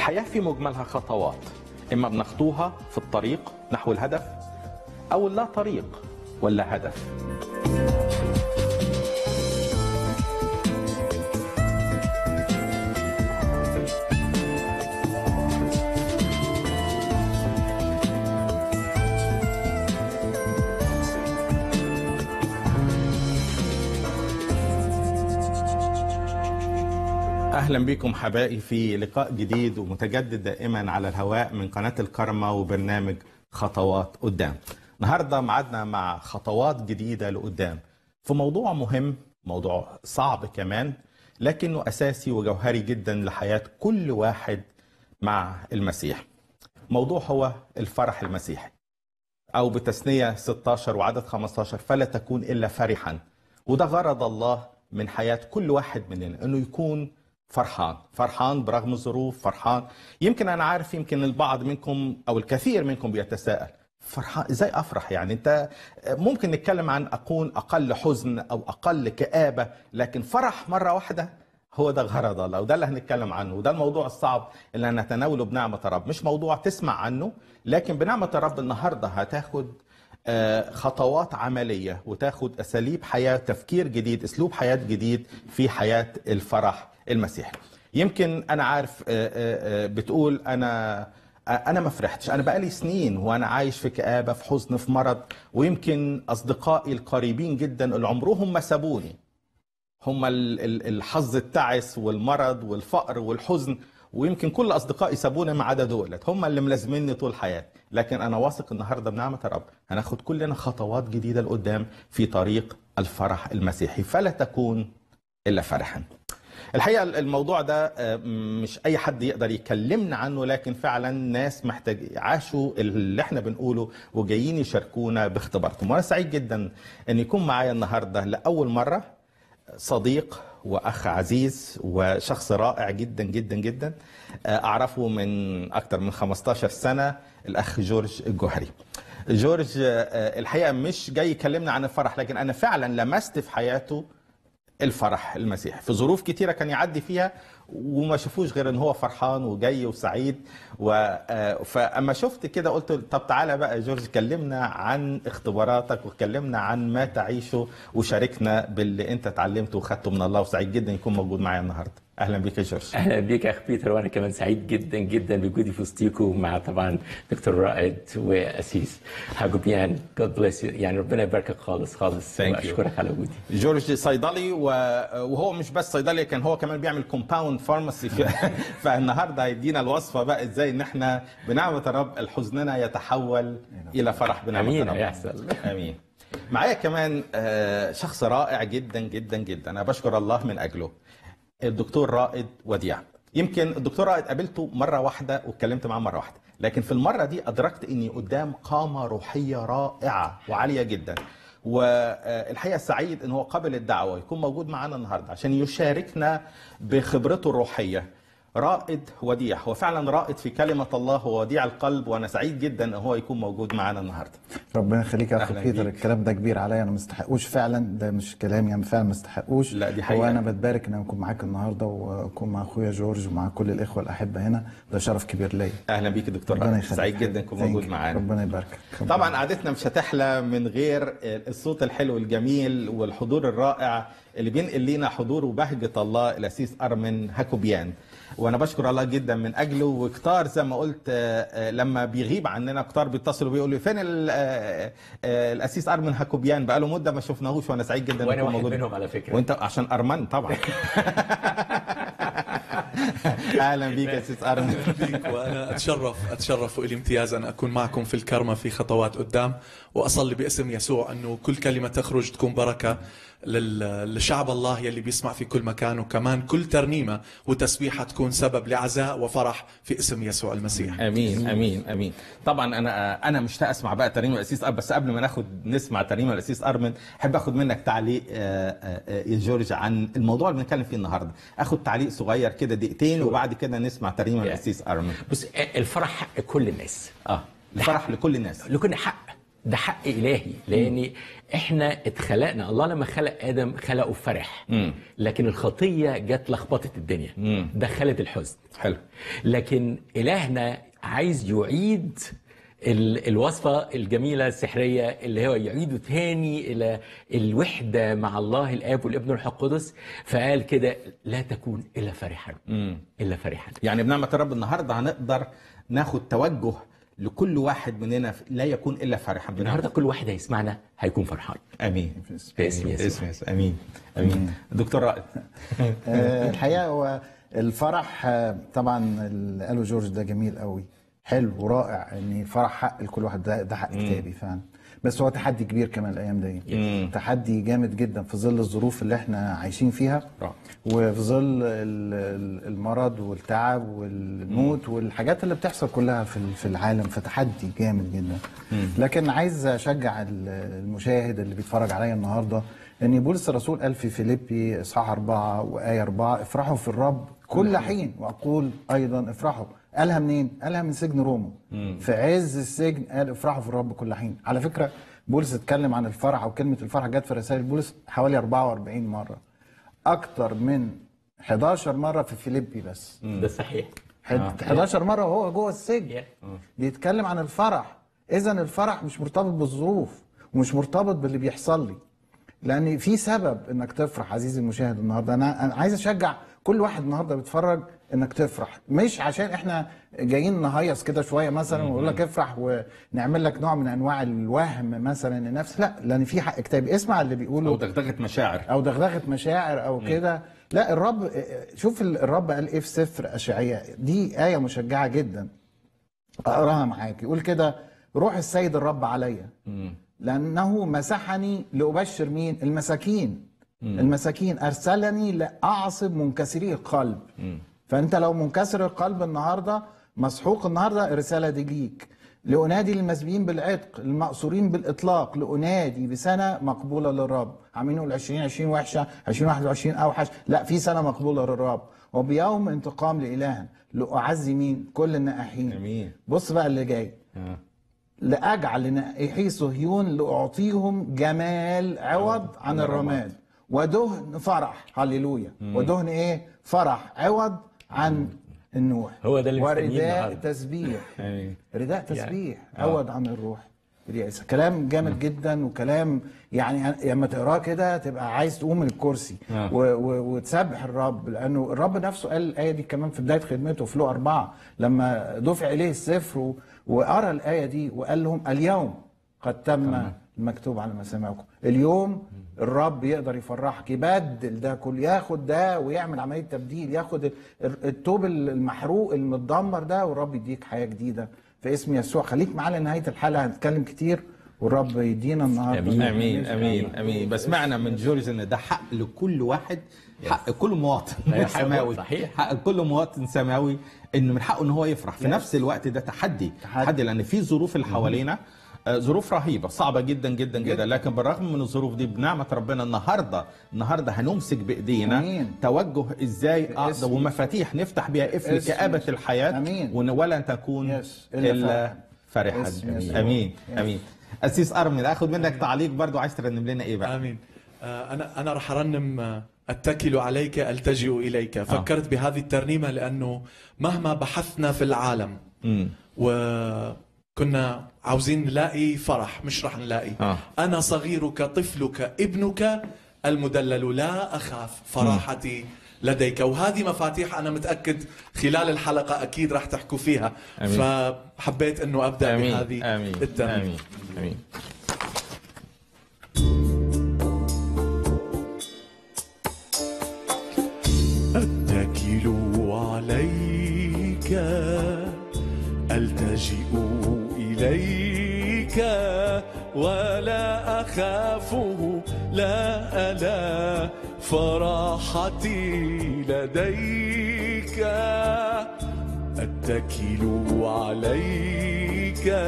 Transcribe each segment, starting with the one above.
الحياة في مجملها خطوات إما بنخطوها في الطريق نحو الهدف أو لا طريق ولا هدف اهلا بكم حبائي في لقاء جديد ومتجدد دائما على الهواء من قناه الكرمه وبرنامج خطوات قدام. النهارده معادنا مع خطوات جديده لقدام في موضوع مهم، موضوع صعب كمان لكنه اساسي وجوهري جدا لحياه كل واحد مع المسيح. موضوع هو الفرح المسيحي. او بتثنيه 16 وعدد 15 فلا تكون الا فرحا. وده غرض الله من حياه كل واحد مننا انه يكون فرحان فرحان برغم الظروف فرحان يمكن انا عارف يمكن البعض منكم او الكثير منكم بيتساءل فرحان ازاي افرح يعني انت ممكن نتكلم عن اكون اقل حزن او اقل كآبة لكن فرح مرة واحدة هو ده غرض الله وده اللي هنتكلم عنه وده الموضوع الصعب اللي هنتناوله بنعمة رب مش موضوع تسمع عنه لكن بنعمة رب النهاردة هتاخد خطوات عملية وتاخد أساليب حياة تفكير جديد أسلوب حياة جديد في حياة الفرح المسيحي يمكن انا عارف بتقول انا انا ما فرحتش انا بقالي سنين وانا عايش في كآبة في حزن في مرض ويمكن اصدقائي القريبين جدا اللي عمرهم ما سابوني هم الحظ التعس والمرض والفقر والحزن ويمكن كل اصدقائي سابوني ما عدا دولت هم اللي ملازميني طول حياتي لكن انا واثق النهارده بنعمه رب هناخد كلنا خطوات جديده لقدام في طريق الفرح المسيحي فلا تكون الا فرحا الحقيقه الموضوع ده مش اي حد يقدر يكلمنا عنه لكن فعلا ناس محتاج عاشوا اللي احنا بنقوله وجايين يشاركونا باختباراتهم وانا سعيد جدا ان يكون معايا النهارده لاول مره صديق واخ عزيز وشخص رائع جدا جدا جدا اعرفه من اكثر من 15 سنه الاخ جورج الجوهري جورج الحقيقه مش جاي يكلمنا عن الفرح لكن انا فعلا لمست في حياته الفرح المسيحي في ظروف كتيرة كان يعدي فيها وما شافوش غير ان هو فرحان وجاي وسعيد و... فاما شفت كده قلت طب تعالى بقى جورج كلمنا عن اختباراتك وكلمنا عن ما تعيشه وشاركنا باللي انت اتعلمته وخدته من الله وسعيد جدا يكون موجود معايا النهارده اهلا بيك يا جورج اهلا بيك يا اخ بيتر وانا كمان سعيد جدا جدا بوجودي في وسطيكم مع طبعا دكتور رائد واسيس هاجوبيان جود بليس يعني ربنا يباركك خالص خالص واشكرك على وجودي جورج صيدلي وهو مش بس صيدلي كان هو كمان بيعمل كومباوند فارماسي فالنهارده هيدينا الوصفه بقى ازاي ان احنا بنعمه الرب حزننا يتحول الى فرح بنعمه امين الرب هيحصل امين معايا كمان شخص رائع جدا جدا جدا انا بشكر الله من اجله الدكتور رائد وديع يمكن الدكتور رائد قابلته مره واحده واتكلمت معاه مره واحده لكن في المره دي ادركت اني قدام قامه روحيه رائعه وعاليه جدا والحقيقه سعيد ان هو قبل الدعوه يكون موجود معانا النهارده عشان يشاركنا بخبرته الروحيه رائد وديع هو فعلا رائد في كلمة الله ووديع القلب وأنا سعيد جدا أن هو يكون موجود معنا النهاردة ربنا يخليك يا أخي أهلاً بيتر بيك. الكلام ده كبير عليا أنا ما استحقوش فعلا ده مش كلامي أنا فعلا ما استحقوش لا، دي حقيقة. وأنا بتبارك إن أنا أكون معاك النهاردة وأكون مع أخويا جورج ومع كل الإخوة الأحبة هنا ده شرف كبير ليا أهلا بيك دكتور ربنا رائد يخليك سعيد جدا تكون Thank موجود you. معانا ربنا يباركك ربنا طبعا قعدتنا مش هتحلى من غير الصوت الحلو الجميل والحضور الرائع اللي بينقل لينا حضور وبهجة الله الأسيس أرمن هاكوبيان وانا بشكر الله جدا من اجله وكتار زي ما قلت آه، آه، لما بيغيب عننا كتار بيتصلوا بيقولوا فين ال- آه، آه، الاسيس ارمن هاكوبيان بقاله مده ما شفناهوش وانا سعيد جدا إن وانا يكون واحد موجود. منهم على فكره وانت عشان ارمن طبعا اهلا بيك يا اسيس ارمن بيك وانا اتشرف اتشرف والي امتياز ان اكون معكم في الكرمه في خطوات قدام واصلي باسم يسوع انه كل كلمه تخرج تكون بركه لل- لشعب الله يلي بيسمع في كل مكان وكمان كل ترنيمه وتسبيحه تكون سبب لعزاء وفرح في اسم يسوع المسيح امين امين امين طبعا انا انا مشتاق اسمع بقى ترنيمه الاسيس ارمن بس قبل ما ناخد نسمع ترنيمه الاسيس ارمن احب اخد منك تعليق آه، آه، آه، يا جورج عن الموضوع اللي بنتكلم فيه النهارده اخد تعليق صغير كده دقيقتين وبعد كده نسمع ترنيمه Yeah. الاسيس ارمن بص الفرح حق كل الناس اه الفرح لكل الناس لكل حق ده حق الهي لان احنا اتخلقنا الله لما خلق ادم خلقه في فرح لكن الخطيه جت لخبطت الدنيا دخلت الحزن حلو لكن الهنا عايز يعيد ال- الوصفة الجميلة السحرية اللي هو يعيده تاني إلى الوحدة مع الله الآب والابن والروح القدس فقال كده لا تكون إلا فرحا إلا فرحا يعني بنعمة الرب النهارده هنقدر ناخد توجه لكل واحد مننا لا يكون الا فرحا بنعمة النهارده كل واحد هيسمعنا هيكون فرحان امين في اسم يسوع. اسم يسوع. امين امين دكتور رائد آه، الحقيقه هو الفرح آه، طبعا اللي قاله جورج ده جميل قوي حلو ورائع ان الفرح حق لكل واحد ده, ده حق كتابي فعلا بس هو تحدي كبير كمان الايام دي تحدي جامد جدا في ظل الظروف اللي احنا عايشين فيها رائع. وفي ظل ال- ال- المرض والتعب والموت والحاجات اللي بتحصل كلها في ال- في العالم فتحدي جامد جدا لكن عايز اشجع ال- المشاهد اللي بيتفرج عليا النهارده ان بولس الرسول قال في فيليبي اصحاح أربعة وآية أربعة افرحوا في الرب كل حين واقول ايضا افرحوا قالها منين؟ قالها من سجن روما في عز السجن قال افرحوا في الرب كل حين على فكره بولس اتكلم عن الفرح او كلمه الفرح جت في رسائل بولس حوالي 44 مره اكتر من 11 مره في فيليبي بس ده صحيح حد- 11 مره وهو جوه السجن Yeah. بيتكلم عن الفرح اذا الفرح مش مرتبط بالظروف ومش مرتبط باللي بيحصل لي لان في سبب انك تفرح عزيزي المشاهد النهارده انا انا عايز اشجع كل واحد النهارده بيتفرج انك تفرح مش عشان احنا جايين نهيص كده شويه مثلا ونقول لك افرح ونعمل لك نوع من انواع الوهم مثلا لنفسك لا لان في حق كتابي اسمع اللي بيقوله او دغدغه مشاعر او دغدغه مشاعر او كده لا الرب شوف الرب قال ايه في سفر اشعياء دي ايه مشجعه جدا اقراها معاك يقول كده روح السيد الرب عليا لانه مسحني لابشر مين المساكين المساكين ارسلني لاعصب منكسري القلب فانت لو منكسر القلب النهارده مسحوق النهارده الرساله دي ليك لأنادي للمسبيين بالعتق المأسورين بالإطلاق لأنادي بسنة مقبولة للرب عاملين نقول 2020 وحشة 2021 أوحش لا في سنة مقبولة للرب وبيوم انتقام لإله لأعزي مين كل النائحين امين بص بقى اللي جاي آه. لأجعل نائحي صهيون لأعطيهم جمال عوض عن الرماد ودهن فرح هللويا ودهن ايه فرح عوض عن النوح هو ده اللي مستنيه ورداء النهاردة. تسبيح امين رداء تسبيح عوض عن الروح اليأس كلام جامد جدا وكلام يعني لما تقراه كده تبقى عايز تقوم من الكرسي آه. و- و- وتسبح الرب لانه الرب نفسه قال الايه دي كمان في بدايه خدمته في لو أربعة لما دفع اليه السفر و- وقرا الايه دي وقال لهم اليوم قد تم المكتوب على مسامعكم اليوم الرب يقدر يفرحك يبدل ده كله ياخد ده ويعمل عمليه تبديل ياخد ال- التوب المحروق المتدمر ده والرب يديك حياه جديده في اسم يسوع خليك معانا لنهايه الحلقه هنتكلم كتير والرب يدينا النهارده آمين. امين امين امين بس معنى من جورج ان ده حق لكل واحد حق كل مواطن أيوة، حق سماوي صحيح. حق كل مواطن سماوي انه من حقه ان هو يفرح في نفس الوقت ده تحدي تحدي. تحدي لان في ظروف اللي حوالينا آه، ظروف رهيبه صعبه جدا جدا جدا لكن بالرغم من الظروف دي بنعمه ربنا النهارده النهارده هنمسك بايدينا أمين. توجه ازاي اقدر اسم- ومفاتيح نفتح بيها قفل اسم كآبة يسوع. الحياه أمين. ون- ولا تكون يس. إلا الا فرحا اسم يسوع. امين يس. امين اسيس ارمل اخد منك تعليق برضو عايز ترنم لنا ايه بقى امين آه، انا انا راح ارنم آه، اتكل عليك التجئ اليك فكرت بهذه الترنيمه لانه مهما بحثنا في العالم امم وكنا عاوزين نلاقي فرح مش رح نلاقي آه. انا صغيرك طفلك ابنك المدلل لا اخاف فرحتي لديك وهذه مفاتيح انا متاكد خلال الحلقه اكيد راح تحكوا فيها أمين. فحبيت انه ابدا امين بهذه امين الترنيمه امين امين أتكل عليك ألتجئ إليك ولا أخافه لا ألا فرحتي لديك أتكل عليك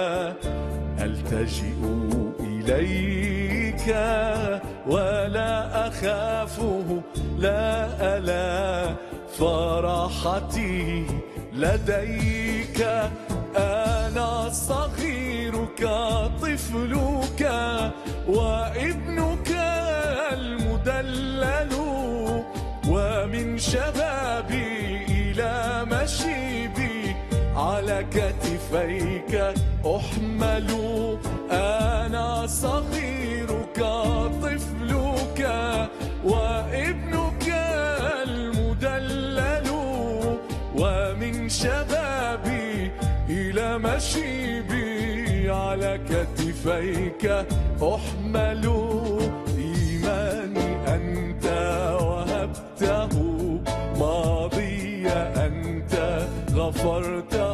ألتجئ إليك ولا أخافه لا ألا فرحتي لديك أنا صغيرك طفلك وابنك المدلل ومن شبابي إلى مشيبي على كتفيك أحمل أنا صغيرك طفلك وابنك المدلل ومن شبابي إلى مشيبي على كتفيك أحمل إيماني أنت وهبته ماضي أنت غفرته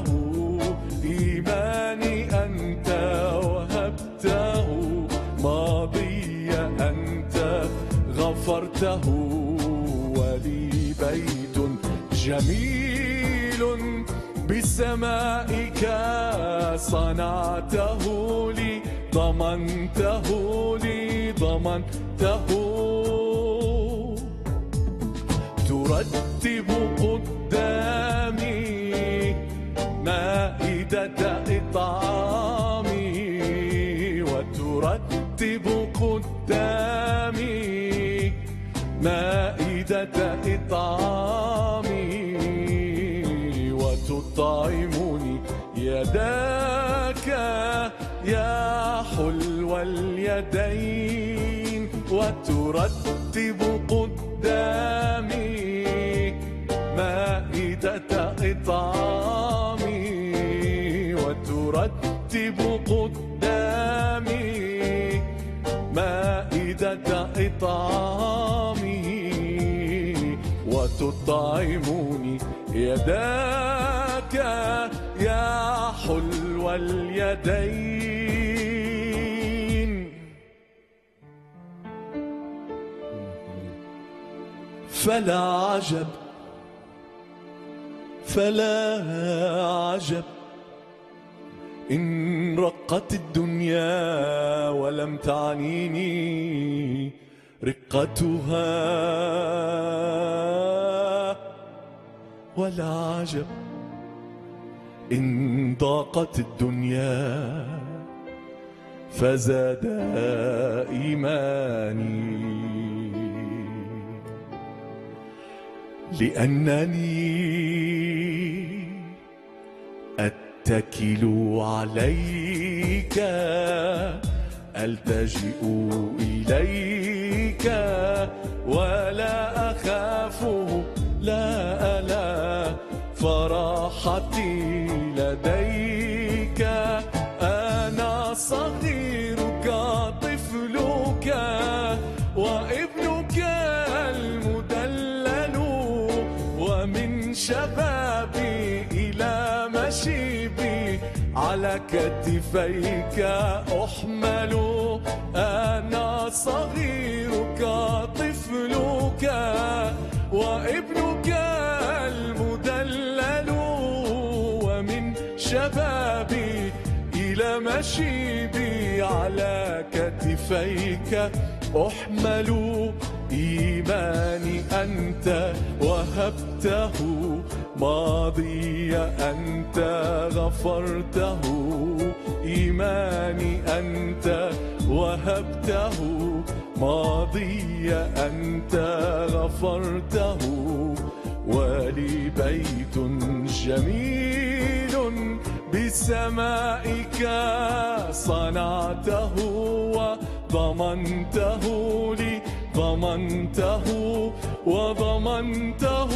إيماني أنت وهبته ماضي أنت غفرته ولي بيت جميل بسمائك صنعته لي ضمنته لي ضمنته ترتب قدامي مائدة إطعامي وترتب قدامي مائدة إطعامي وتطعمني يداك يا حلو اليدين وترتب قدامي مائدة إطعامي وترتب قدامي مائدة إطعامي وتطعمني يداك يا حلو اليدين فلا عجب فلا عجب إن رقت الدنيا ولم تعنيني رقتها ولا عجب إن ضاقت الدنيا فزاد إيماني لأنني أتكل عليك ألتجئ إليك ولا أخاف لا ألا فرحتي لديك أنا صغيرك طفلك وابنك المدلل ومن شبابي إلى مشيبي على كتفيك أحمل أنا صغيرك طفلك وابنك المدلل ومن شبابي إلى مشيبي على كتفيك أحمل إيماني أنت وهبته ماضي أنت غفرته إيماني أنت وهبته ماضي أنت غفرته ولي بيت جميل بسمائك صنعته وضمنته لي ضمنته وضمنته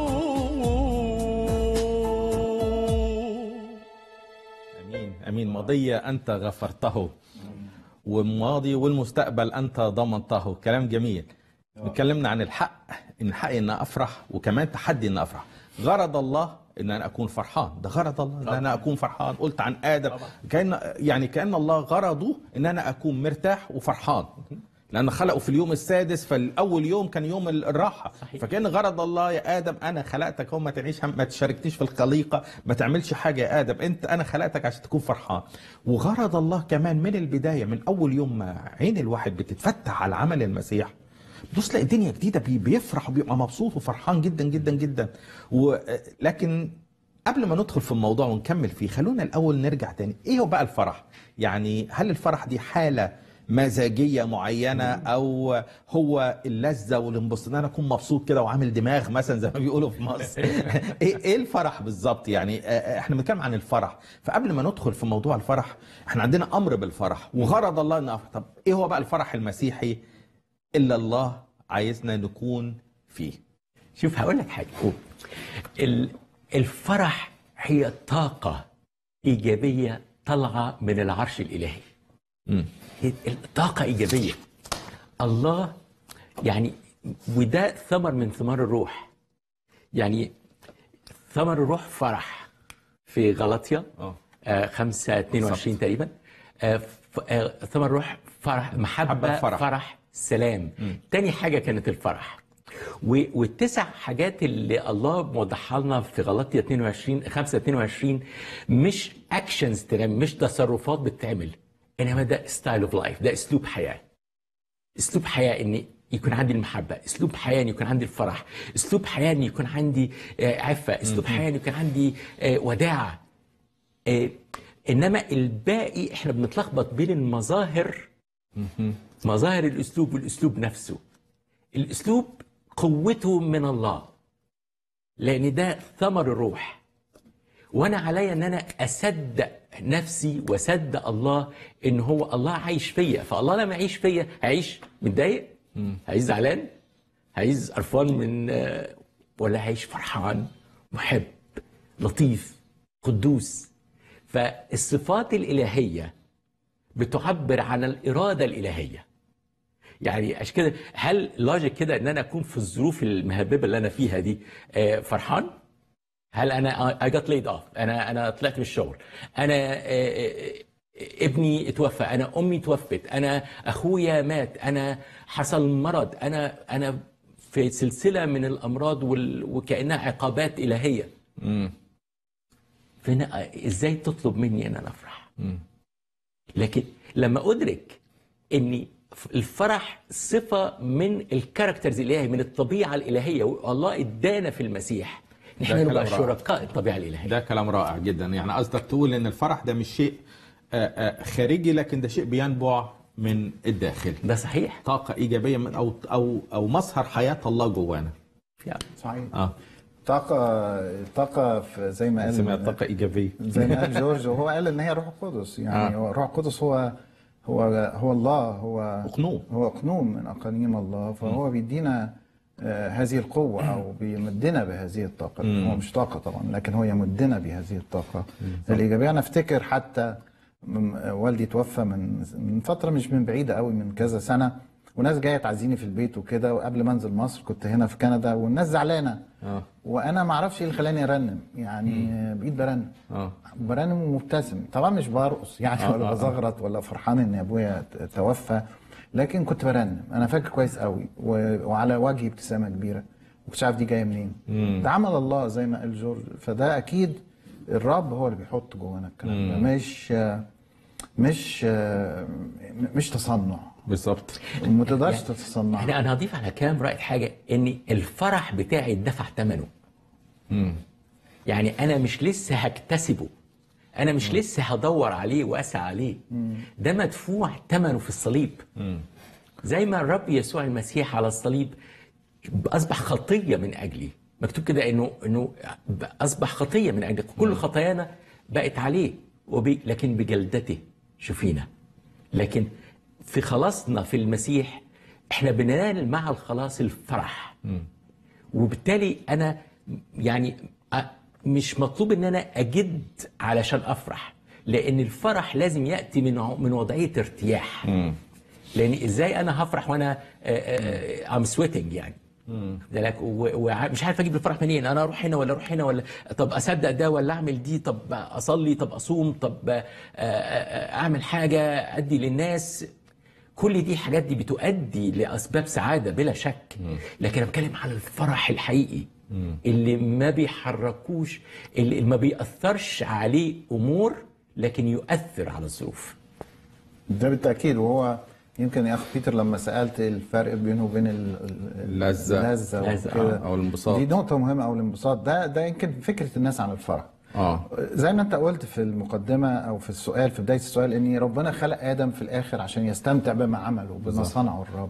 امين امين ماضيه انت غفرته والماضي والمستقبل انت ضمنته كلام جميل اتكلمنا عن الحق ان حقي ان افرح وكمان تحدي ان افرح غرض الله ان انا اكون فرحان ده غرض الله ان انا اكون فرحان قلت عن ادم كان يعني كان الله غرضه ان انا اكون مرتاح وفرحان لأن خلقه في اليوم السادس فالأول يوم كان يوم الراحة صحيح. فكان غرض الله يا آدم أنا خلقتك هو ما تعيش هم ما تشاركنيش في الخليقة ما تعملش حاجة يا آدم أنت أنا خلقتك عشان تكون فرحان وغرض الله كمان من البداية من أول يوم ما عين الواحد بتتفتح على عمل المسيح بص تلاقي الدنيا جديدة بي- بيفرح وبيبقى مبسوط وفرحان جدا جدا جدا ولكن قبل ما ندخل في الموضوع ونكمل فيه خلونا الاول نرجع تاني ايه هو بقى الفرح يعني هل الفرح دي حاله مزاجيه معينه او هو اللذه والانبساط ان انا اكون مبسوط كده وعامل دماغ مثلا زي ما بيقولوا في مصر ايه ايه الفرح بالظبط يعني آه، احنا بنتكلم عن الفرح فقبل ما ندخل في موضوع الفرح احنا عندنا امر بالفرح وغرض الله ان طب ايه هو بقى الفرح المسيحي الا الله عايزنا نكون فيه شوف هقول لك حاجه ال- الفرح هي طاقه ايجابيه طالعه من العرش الالهي هي طاقه ايجابيه الله يعني وده ثمر من ثمار الروح يعني ثمر الروح فرح في غلطيا اه آه 5 22 تقريبا آه ف- آه ثمر الروح فرح محبة, محبة، فرح. فرح, فرح سلام تاني حاجة كانت الفرح و- والتسع حاجات اللي الله موضحها لنا في غلطية 22 5 22 مش اكشنز تتعمل مش تصرفات بتتعمل انما ده ستايل اوف لايف ده اسلوب حياه اسلوب حياه ان يكون عندي المحبه اسلوب حياه ان يكون عندي الفرح اسلوب حياه ان يكون عندي آه، عفه اسلوب حياه ان يكون عندي آه، وداعه آه، انما الباقي احنا بنتلخبط بين المظاهر مظاهر الاسلوب والاسلوب نفسه الاسلوب قوته من الله لان ده ثمر الروح وانا عليا ان انا اصدق نفسي واصدق الله ان هو الله عايش فيا فالله لما يعيش فيا هيعيش متضايق هيعيش زعلان هيعيش قرفان من آه، ولا هيعيش فرحان محب لطيف قدوس فالصفات الالهيه بتعبر عن الاراده الالهيه يعني عشان كده هل لوجيك كده ان انا اكون في الظروف المهببه اللي انا فيها دي آه، فرحان هل انا اي جت ليد اوف انا انا طلعت من الشغل انا آه، آه، ابني اتوفى انا امي توفت انا اخويا مات انا حصل مرض انا انا في سلسله من الامراض وال... وكانها عقابات الهيه فهنا ازاي تطلب مني ان انا افرح لكن لما ادرك ان الفرح صفه من الكاركترز الالهي من الطبيعه الالهيه والله ادانا في المسيح نحن كلام نبقى رائع. شركاء الطبيعه الالهيه ده كلام رائع جدا يعني قصدك تقول ان الفرح ده مش شيء آه، آه، خارجي لكن ده شيء بينبع من الداخل ده صحيح طاقة إيجابية من أو أو أو مظهر حياة الله جوانا يعني صحيح اه طاقة طاقة في- زي ما اسمها قال طاقة إيجابية زي ما قال جورج وهو قال ان هي روح القدس يعني آه. هو روح القدس هو هو هو الله هو أقنوم. هو اقنوم من اقانيم الله فهو بيدينا آه، هذه القوة أو بيمدنا بهذه الطاقة هو مش طاقة طبعا لكن هو يمدنا بهذه الطاقة الإيجابية أنا أفتكر حتى من- والدي توفى من من فترة مش من بعيدة قوي من كذا سنة وناس جاية تعزيني في البيت وكده وقبل ما انزل مصر كنت هنا في كندا والناس زعلانة اه وانا ما اعرفش ايه اللي خلاني ارنم يعني بقيت برنم اه برنم ومبتسم طبعا مش برقص يعني آه، ولا آه، آه. بزغرط ولا فرحان ان ابويا ت- توفى لكن كنت برنم انا فاكر كويس قوي و- وعلى وجهي ابتسامه كبيره وكنتش عارف دي جايه منين ده عمل الله زي ما قال جورج فده اكيد الرب هو اللي بيحط جوانا الكلام ده مش مش مش تصنع بالظبط ما تقدرش تتصنع انا انا هضيف على كلام رائد حاجه ان الفرح بتاعي اتدفع ثمنه يعني انا مش لسه هكتسبه انا مش لسه هدور عليه واسعى عليه ده مدفوع ثمنه في الصليب زي ما الرب يسوع المسيح على الصليب اصبح خطيه من اجلي مكتوب كده انه انه اصبح خطيه من اجلك كل خطايانا بقت عليه وبي لكن بجلدته شفينا لكن في خلاصنا في المسيح احنا بننال مع الخلاص الفرح وبالتالي انا يعني أ- مش مطلوب ان انا اجد علشان افرح لان الفرح لازم ياتي من ع- من وضعيه ارتياح لان ازاي انا هفرح وانا ام سويتنج يعني ده لك ومش عارف اجيب الفرح منين انا اروح هنا ولا اروح هنا ولا طب اصدق ده ولا اعمل دي طب اصلي طب اصوم طب آه، آه، اعمل حاجه ادي للناس كل دي حاجات دي بتؤدي لاسباب سعاده بلا شك لكن انا بتكلم على الفرح الحقيقي اللي ما بيحركوش اللي ما بيأثرش عليه امور لكن يؤثر على الظروف ده بالتاكيد وهو يمكن يا اخ بيتر لما سالت الفرق بينه وبين ال- ال- اللذة. اللذه اللذة، وكده آه، أو الانبساط. دي نقطه مهمه او الانبساط ده ده يمكن فكره الناس عن الفرح اه زي ما انت قلت في المقدمه او في السؤال في بدايه السؤال ان ربنا خلق ادم في الاخر عشان يستمتع بما عمله بما صنعه الرب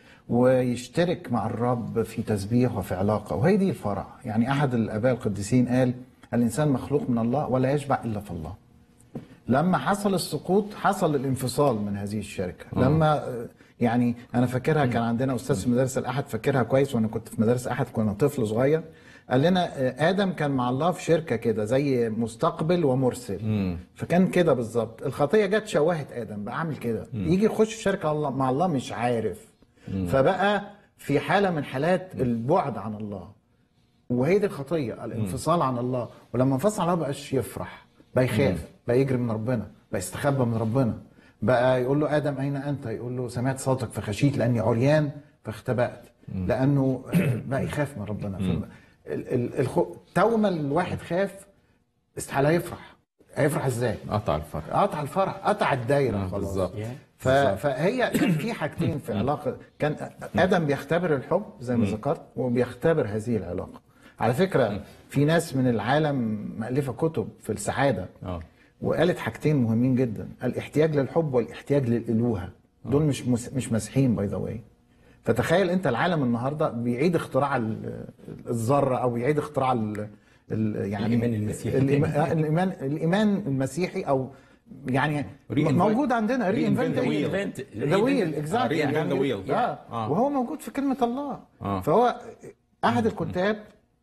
ويشترك مع الرب في تسبيح وفي علاقه وهي دي الفرع يعني احد الاباء القديسين قال الانسان مخلوق من الله ولا يشبع الا في الله لما حصل السقوط حصل الانفصال من هذه الشركه لما آه، يعني انا فاكرها كان عندنا استاذ في مدارس الاحد فاكرها كويس وانا كنت في مدارس احد كنا طفل صغير قال لنا آه، ادم كان مع الله في شركه كده زي مستقبل ومرسل فكان كده بالظبط الخطيه جت شوهت ادم بقى عامل كده يجي يخش في شركه الله مع الله مش عارف فبقى في حاله من حالات البعد عن الله وهي دي الخطيه الانفصال عن الله ولما انفصل عن الله بقاش يفرح بقى يخاف بقى يجري من ربنا بقى يستخبى من ربنا بقى يقول له ادم اين انت يقول له سمعت صوتك فخشيت لاني عريان فاختبأت لانه بقى يخاف من ربنا فال- ال- ال- الخو... تو ما الواحد خاف استحاله يفرح هيفرح ازاي؟ قطع الفرق قطع الفرح قطع الدايره خلاص بالظبط ف... فهي كان في حاجتين في علاقه كان ادم بيختبر الحب زي ما ذكرت وبيختبر هذه العلاقه على فكره في ناس من العالم مؤلفه كتب في السعاده اه وقالت حاجتين مهمين جدا الاحتياج للحب والاحتياج للالوهه دول مش مس... مش مسيحيين باي ذا واي فتخيل انت العالم النهارده بيعيد اختراع ال- الذره او بيعيد اختراع ال... ال... يعني الإيمان المسيحي الإيمان, تاني. الايمان الايمان المسيحي او يعني Reinvent- موجود عندنا Reinvent the wheel. Reinvent- ذا ويل Reinvent اكزاكتلي the wheel. اه آه. وهو موجود في كلمه الله آه. فهو احد الكتاب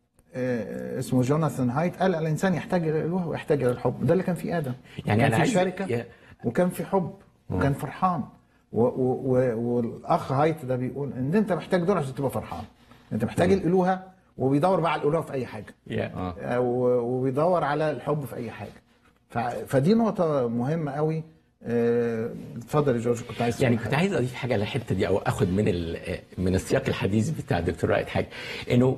آه، اسمه جوناثان هايت قال الانسان يحتاج الى الالوه ويحتاج الى الحب ده اللي كان في ادم يعني كان أنا في عايز- شركه يا- وكان في حب وكان فرحان و و و والاخ هايت ده بيقول ان انت محتاج دول عشان تبقى فرحان انت محتاج الالوهه وبيدور بقى على الالوهه في اي حاجه Yeah. آه، و- وبيدور على الحب في اي حاجه ف- فدي نقطه مهمه قوي آه، اتفضل يا جورج كنت عايز يعني تقول كنت حاجة. عايز اضيف حاجه للحته دي او اخد من ال- من السياق الحديث بتاع الدكتور رائد حاجه انه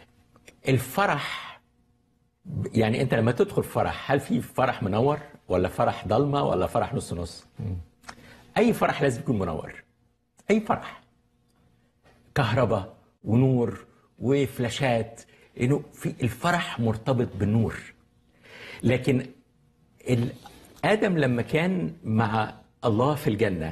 الفرح يعني انت لما تدخل فرح هل في فرح منور ولا فرح ضلمه ولا فرح نص نص؟ اي فرح لازم يكون منور اي فرح كهرباء ونور وفلاشات انه في الفرح مرتبط بالنور لكن ال- ادم لما كان مع الله في الجنه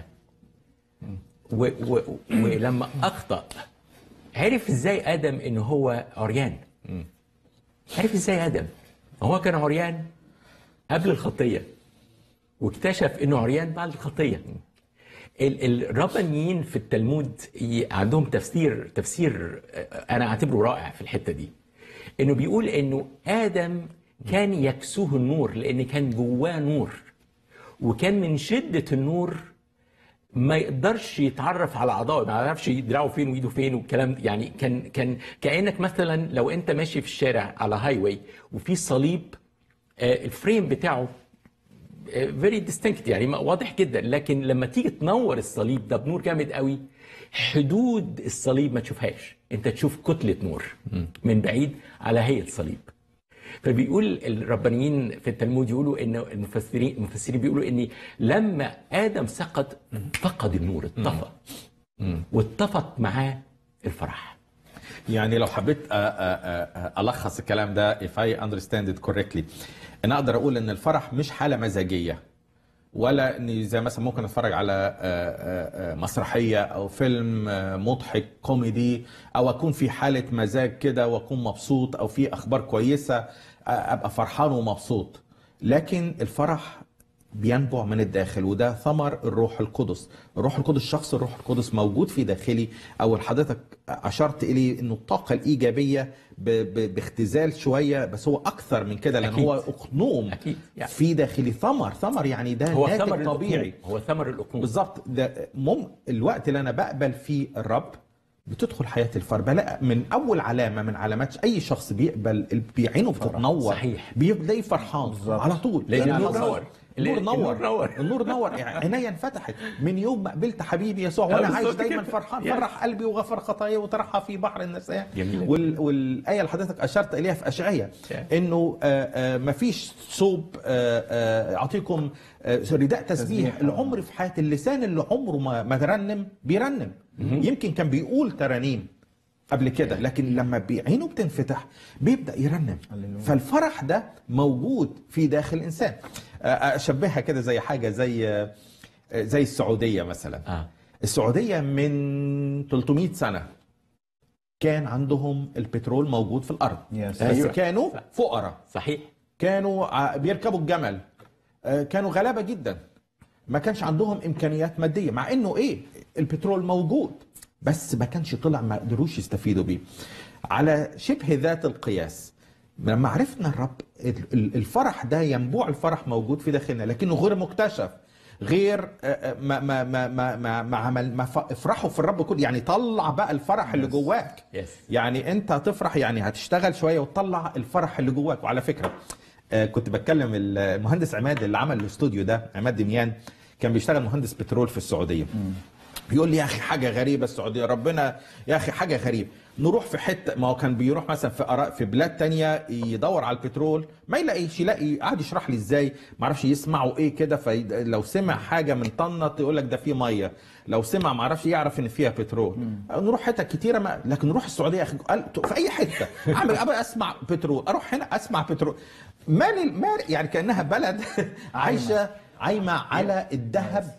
و و ولما اخطا عرف ازاي ادم ان هو عريان عرف ازاي ادم هو كان عريان قبل الخطيه واكتشف انه عريان بعد الخطيه ال- الربانيين في التلمود ي- عندهم تفسير تفسير آه، انا اعتبره رائع في الحته دي انه بيقول انه ادم كان يكسوه النور لان كان جواه نور وكان من شده النور ما يقدرش يتعرف على اعضائه ما يعرفش دراعه فين وايده فين والكلام ده. يعني كان كان كانك مثلا لو انت ماشي في الشارع على هاي واي وفي صليب آه، الفريم بتاعه فيري ديستنكت يعني واضح جدا لكن لما تيجي تنور الصليب ده بنور جامد قوي حدود الصليب ما تشوفهاش انت تشوف كتله نور من بعيد على هيئه صليب فبيقول الربانيين في التلمود يقولوا ان المفسرين المفسرين بيقولوا ان لما ادم سقط فقد النور اتطفى واتطفت معاه الفرح يعني لو حبيت أ- أ- أ- الخص الكلام ده if I understand it correctly انا اقدر اقول ان الفرح مش حاله مزاجيه ولا اني زي مثلا ممكن اتفرج على آه، آه، آه، مسرحيه او فيلم آه، مضحك كوميدي او اكون في حاله مزاج كده واكون مبسوط او في اخبار كويسه آه، ابقى فرحان ومبسوط لكن الفرح بينبع من الداخل وده ثمر الروح القدس الروح القدس شخص الروح القدس موجود في داخلي او حضرتك اشرت اليه انه الطاقه الايجابيه ب- ب- باختزال شويه بس هو اكثر من كده لان أكيد. هو اقنوم أكيد. يعني. في داخلي ثمر ثمر يعني ده هو ناتج ثمر طبيعي الأقنوم. هو ثمر الاقنوم بالظبط ده مم الوقت اللي انا بقبل فيه الرب بتدخل حياه الفرد بلاقي من اول علامه من علامات اي شخص بيقبل بعينه بتتنور صحيح. بيلاقي فرحان على طول لأن أنا النور حصل- نور. النور النور نور نور. النور نور يعني عينيا انفتحت من يوم ما قبلت حبيبي يسوع وانا بالظبط عايش دايما كده. فرحان يعني. فرح قلبي وغفر خطاياي وطرحها في بحر النسيان جميلة. وال... والايه اللي حضرتك اشرت اليها في اشعياء يعني. انه آه، آه، مفيش ثوب آه، آه، اعطيكم آه، رداء تسبيح تسبيح. العمر في حياه اللسان اللي عمره ما ما ترنم بيرنم يمكن كان بيقول ترانيم قبل كده لكن لما بي- عينه بتنفتح بيبدا يرنم فالفرح ده موجود في داخل الانسان آه، اشبهها كده زي حاجه زي آه، زي السعوديه مثلا آه. السعوديه من 300 سنه كان عندهم البترول موجود في الارض Yes. بس أيوة. كانوا فقراء صحيح كانوا ع- بيركبوا الجمل آه، كانوا غلابه جدا ما كانش عندهم امكانيات ماديه مع انه ايه البترول موجود بس ما كانش طلع ما قدروش يستفيدوا بيه على شبه ذات القياس لما عرفنا الرب ال- ال- الفرح ده ينبوع الفرح موجود في داخلنا لكنه غير مكتشف غير آه، آه، ما ما ما ما ما, ما عمل ما ف- افرحوا في الرب كل يعني طلع بقى الفرح اللي جواك Yes. يعني انت هتفرح يعني هتشتغل شويه وتطلع الفرح اللي جواك وعلى فكره آه، كنت بتكلم المهندس عماد اللي عمل الاستوديو ده عماد دميان كان بيشتغل مهندس بترول في السعوديه بيقول لي يا اخي حاجه غريبه السعوديه ربنا يا اخي حاجه غريبه نروح في حته ما هو كان بيروح مثلا في أرا- في بلاد تانية يدور على البترول ما يلاقيش يلاقي قاعد يشرح لي ازاي ما اعرفش يسمعوا ايه كده فلو سمع حاجه من طنط يقول لك ده فيه ميه لو سمع ما اعرفش يعرف ان فيها بترول نروح حتت كتيره ما لكن نروح السعوديه يا اخي قال في اي حته اعمل أبقى اسمع بترول اروح هنا اسمع بترول مال مال يعني كانها بلد عايشه عايمه على الذهب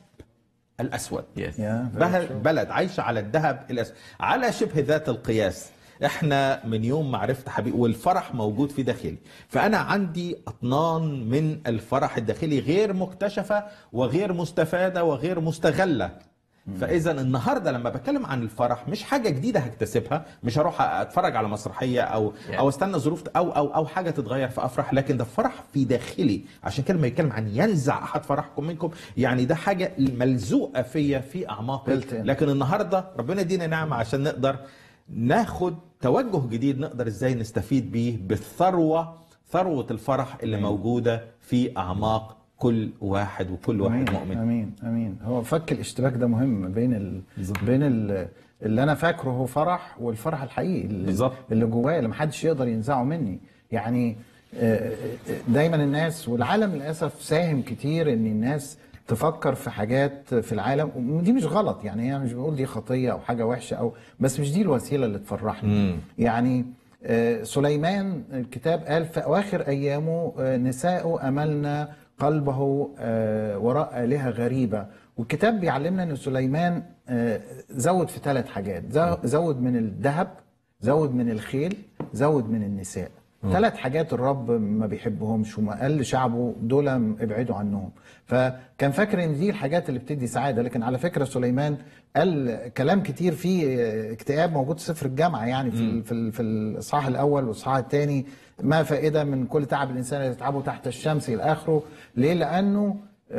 الاسود يس يا بهل- بلد عايشه على الذهب الاسود على شبه ذات القياس احنا من يوم ما عرفت حبيبي والفرح موجود في داخلي فانا عندي اطنان من الفرح الداخلي غير مكتشفه وغير مستفاده وغير مستغله فاذا النهارده لما بتكلم عن الفرح مش حاجه جديده هكتسبها مش هروح اتفرج على مسرحيه او او استنى ظروف او او او حاجه تتغير فافرح لكن ده فرح في داخلي عشان كده لما يتكلم عن ينزع احد فرحكم منكم يعني ده حاجه ملزوقه فيا في اعماقي Built in. لكن النهارده ربنا يدينا نعمه عشان نقدر ناخد توجه جديد نقدر ازاي نستفيد بيه بالثروه ثروه الفرح اللي موجوده في اعماق كل واحد وكل واحد امين مؤمن امين امين هو فك الاشتراك ده مهم بين ال... بين ال... اللي انا فاكره هو فرح والفرح الحقيقي اللي, بالظبط. اللي جوايا اللي محدش يقدر ينزعه مني يعني آه، آه، دايما الناس والعالم للاسف ساهم كتير ان الناس تفكر في حاجات في العالم ودي مش غلط يعني انا مش بقول دي خطيه او حاجه وحشه او بس مش دي الوسيله اللي تفرحني يعني آه، سليمان الكتاب قال في اواخر ايامه آه، نساء املنا قلبه آه، وراء آلهة غريبة والكتاب بيعلمنا أن سليمان آه، زود في ثلاث حاجات زو- زود من الذهب زود من الخيل زود من النساء ثلاث حاجات الرب ما بيحبهمش وما قال لشعبه دول ابعدوا عنهم فكان فاكر ان دي الحاجات اللي بتدي سعاده لكن على فكره سليمان قال كلام كتير فيه اكتئاب موجود في سفر الجامعه يعني في ال- في ال- في الاصحاح الاول والاصحاح الثاني ما فائده من كل تعب الانسان يتعبه تحت الشمس الى اخره ليه لانه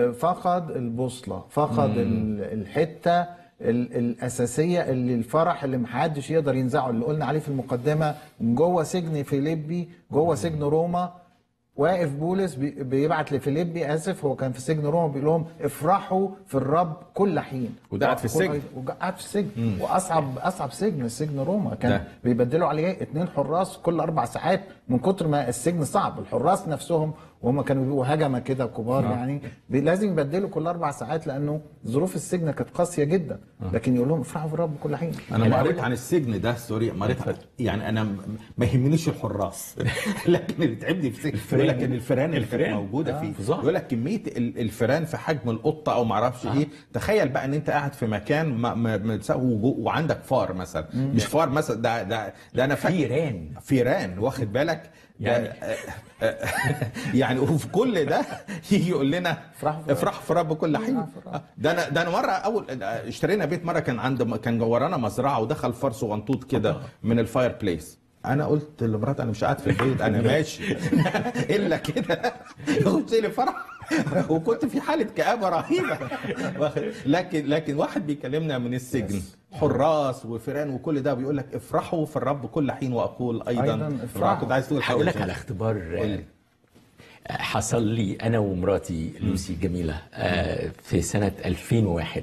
فقد البوصله فقد ال- الحته ال- الاساسيه اللي الفرح اللي محدش يقدر ينزعه اللي قلنا عليه في المقدمه جوه سجن فيليبي جوه سجن روما واقف بولس بي- بيبعت لفيليبي اسف هو كان في سجن روما بيقول لهم افرحوا في الرب كل حين وده قاعد في السجن. وقعد في السجن واصعب اصعب سجن سجن روما كان ده. بيبدلوا عليه اتنين حراس كل اربع ساعات من كتر ما السجن صعب الحراس نفسهم وهم كانوا بيبقوا هجمه كده كبار يعني بي- لازم يبدلوا كل اربع ساعات لانه ظروف السجن كانت قاسيه جدا لكن يقول لهم افرحوا في الرب كل حين انا أنا ما قريت أقول- عن السجن ده سوري ما قريت عن- يعني انا م- ما يهمنيش الحراس لكن اللي تعبني في السجن يقول لك ان الفيران اللي كانت الفيران. موجوده فيه فظاع. يقول لك كميه ال- الفيران في حجم القطه او ما اعرفش ايه تخيل بقى ان انت قاعد في مكان ما ما ما- وجو- وعندك فار مثلا مش فار مثلا ده ده ده انا فاكر فيران. فيران واخد بالك ده- يعني- آه، آه، يعني وفي كل ده يجي يقول لنا افرحوا في افرحوا في رب كل حين افرحوا في الرب. ده انا ده انا مره اول اشترينا بيت مره كان عند كان ورانا مزرعه ودخل فار صغنطوط كده من الفاير بليس انا قلت لمراتي انا مش قاعد في البيت انا ماشي الا كده قلت لي فرح وكنت في حاله كآبه رهيبه واخد- لكن لكن واحد بيكلمنا من السجن حراس وفيران وكل ده بيقول لك افرحوا في الرب كل حين واقول ايضا أيضاً افرحوا. كنت عايز تقول حاجه هقول لك زي على كده. اختبار قول لي. آه، حصل لي انا ومراتي لوسي الجميله آه، في سنه 2001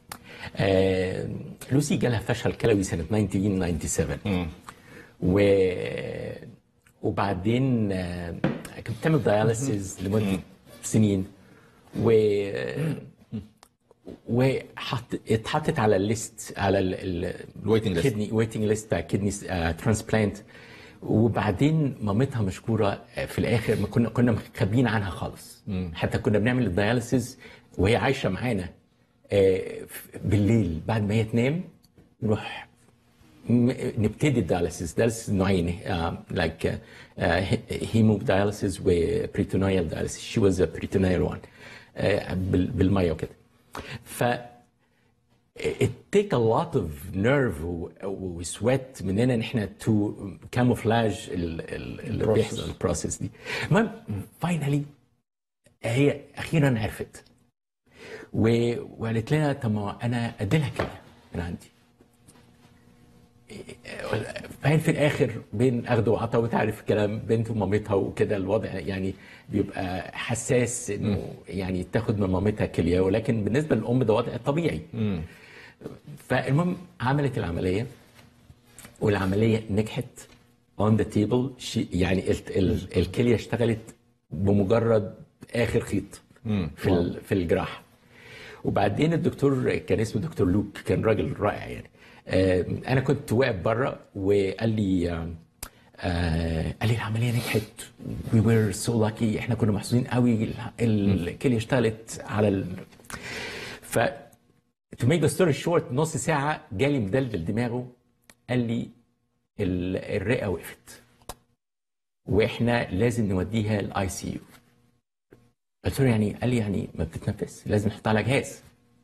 آه، لوسي جالها فشل كلوي سنه 1997 و وبعدين آه، كانت بتعمل دياليسيز لمده سنين و وحط اتحطت على الليست على الويتنج ليست. الكدني ويتنج ليست بتاع كدني ترانسبلانت وبعدين مامتها مشكوره في الاخر ما كنا كنا مخبيين عنها خالص حتى كنا بنعمل الدياليسيس وهي عايشه معانا آه، بالليل بعد ما هي تنام نروح م- نبتدي الدياليسيس دياليسيس نوعين لايك هيمو دياليسيس وبريتونيال دياليسيس شي واز بريتونيال وان بالميه وكده ف it take a lot of nerve و- وسويت مننا ان احنا تو كاموفلاج اللي Process. بيحصل البروسيس دي المهم فاينلي هي اخيرا عرفت و... وقالت لنا طب ما انا ادي لها كده من عندي فهي في الاخر بين اخذ وعطاء وتعرف الكلام بنت ومامتها وكده الوضع يعني بيبقى حساس انه يعني تاخد من مامتها كليه ولكن بالنسبه للام ده وضع طبيعي فالمهم عملت العمليه والعمليه نجحت اون ذا تيبل يعني ال- ال- الكليه اشتغلت بمجرد اخر خيط في ال- في الجراحه وبعدين الدكتور كان اسمه دكتور لوك كان راجل رائع يعني آه، انا كنت واقف بره وقال لي آه، آه، قال لي العمليه نجحت وي وير سو لاكي احنا كنا محظوظين قوي ال- الكليه اشتغلت على ال... ف تو ميك ذا ستوري شورت نص ساعه جالي مدلدل دماغه قال لي ال- الرئه وقفت واحنا لازم نوديها الاي سي يو قلت له يعني قال لي يعني ما بتتنفس لازم نحط على جهاز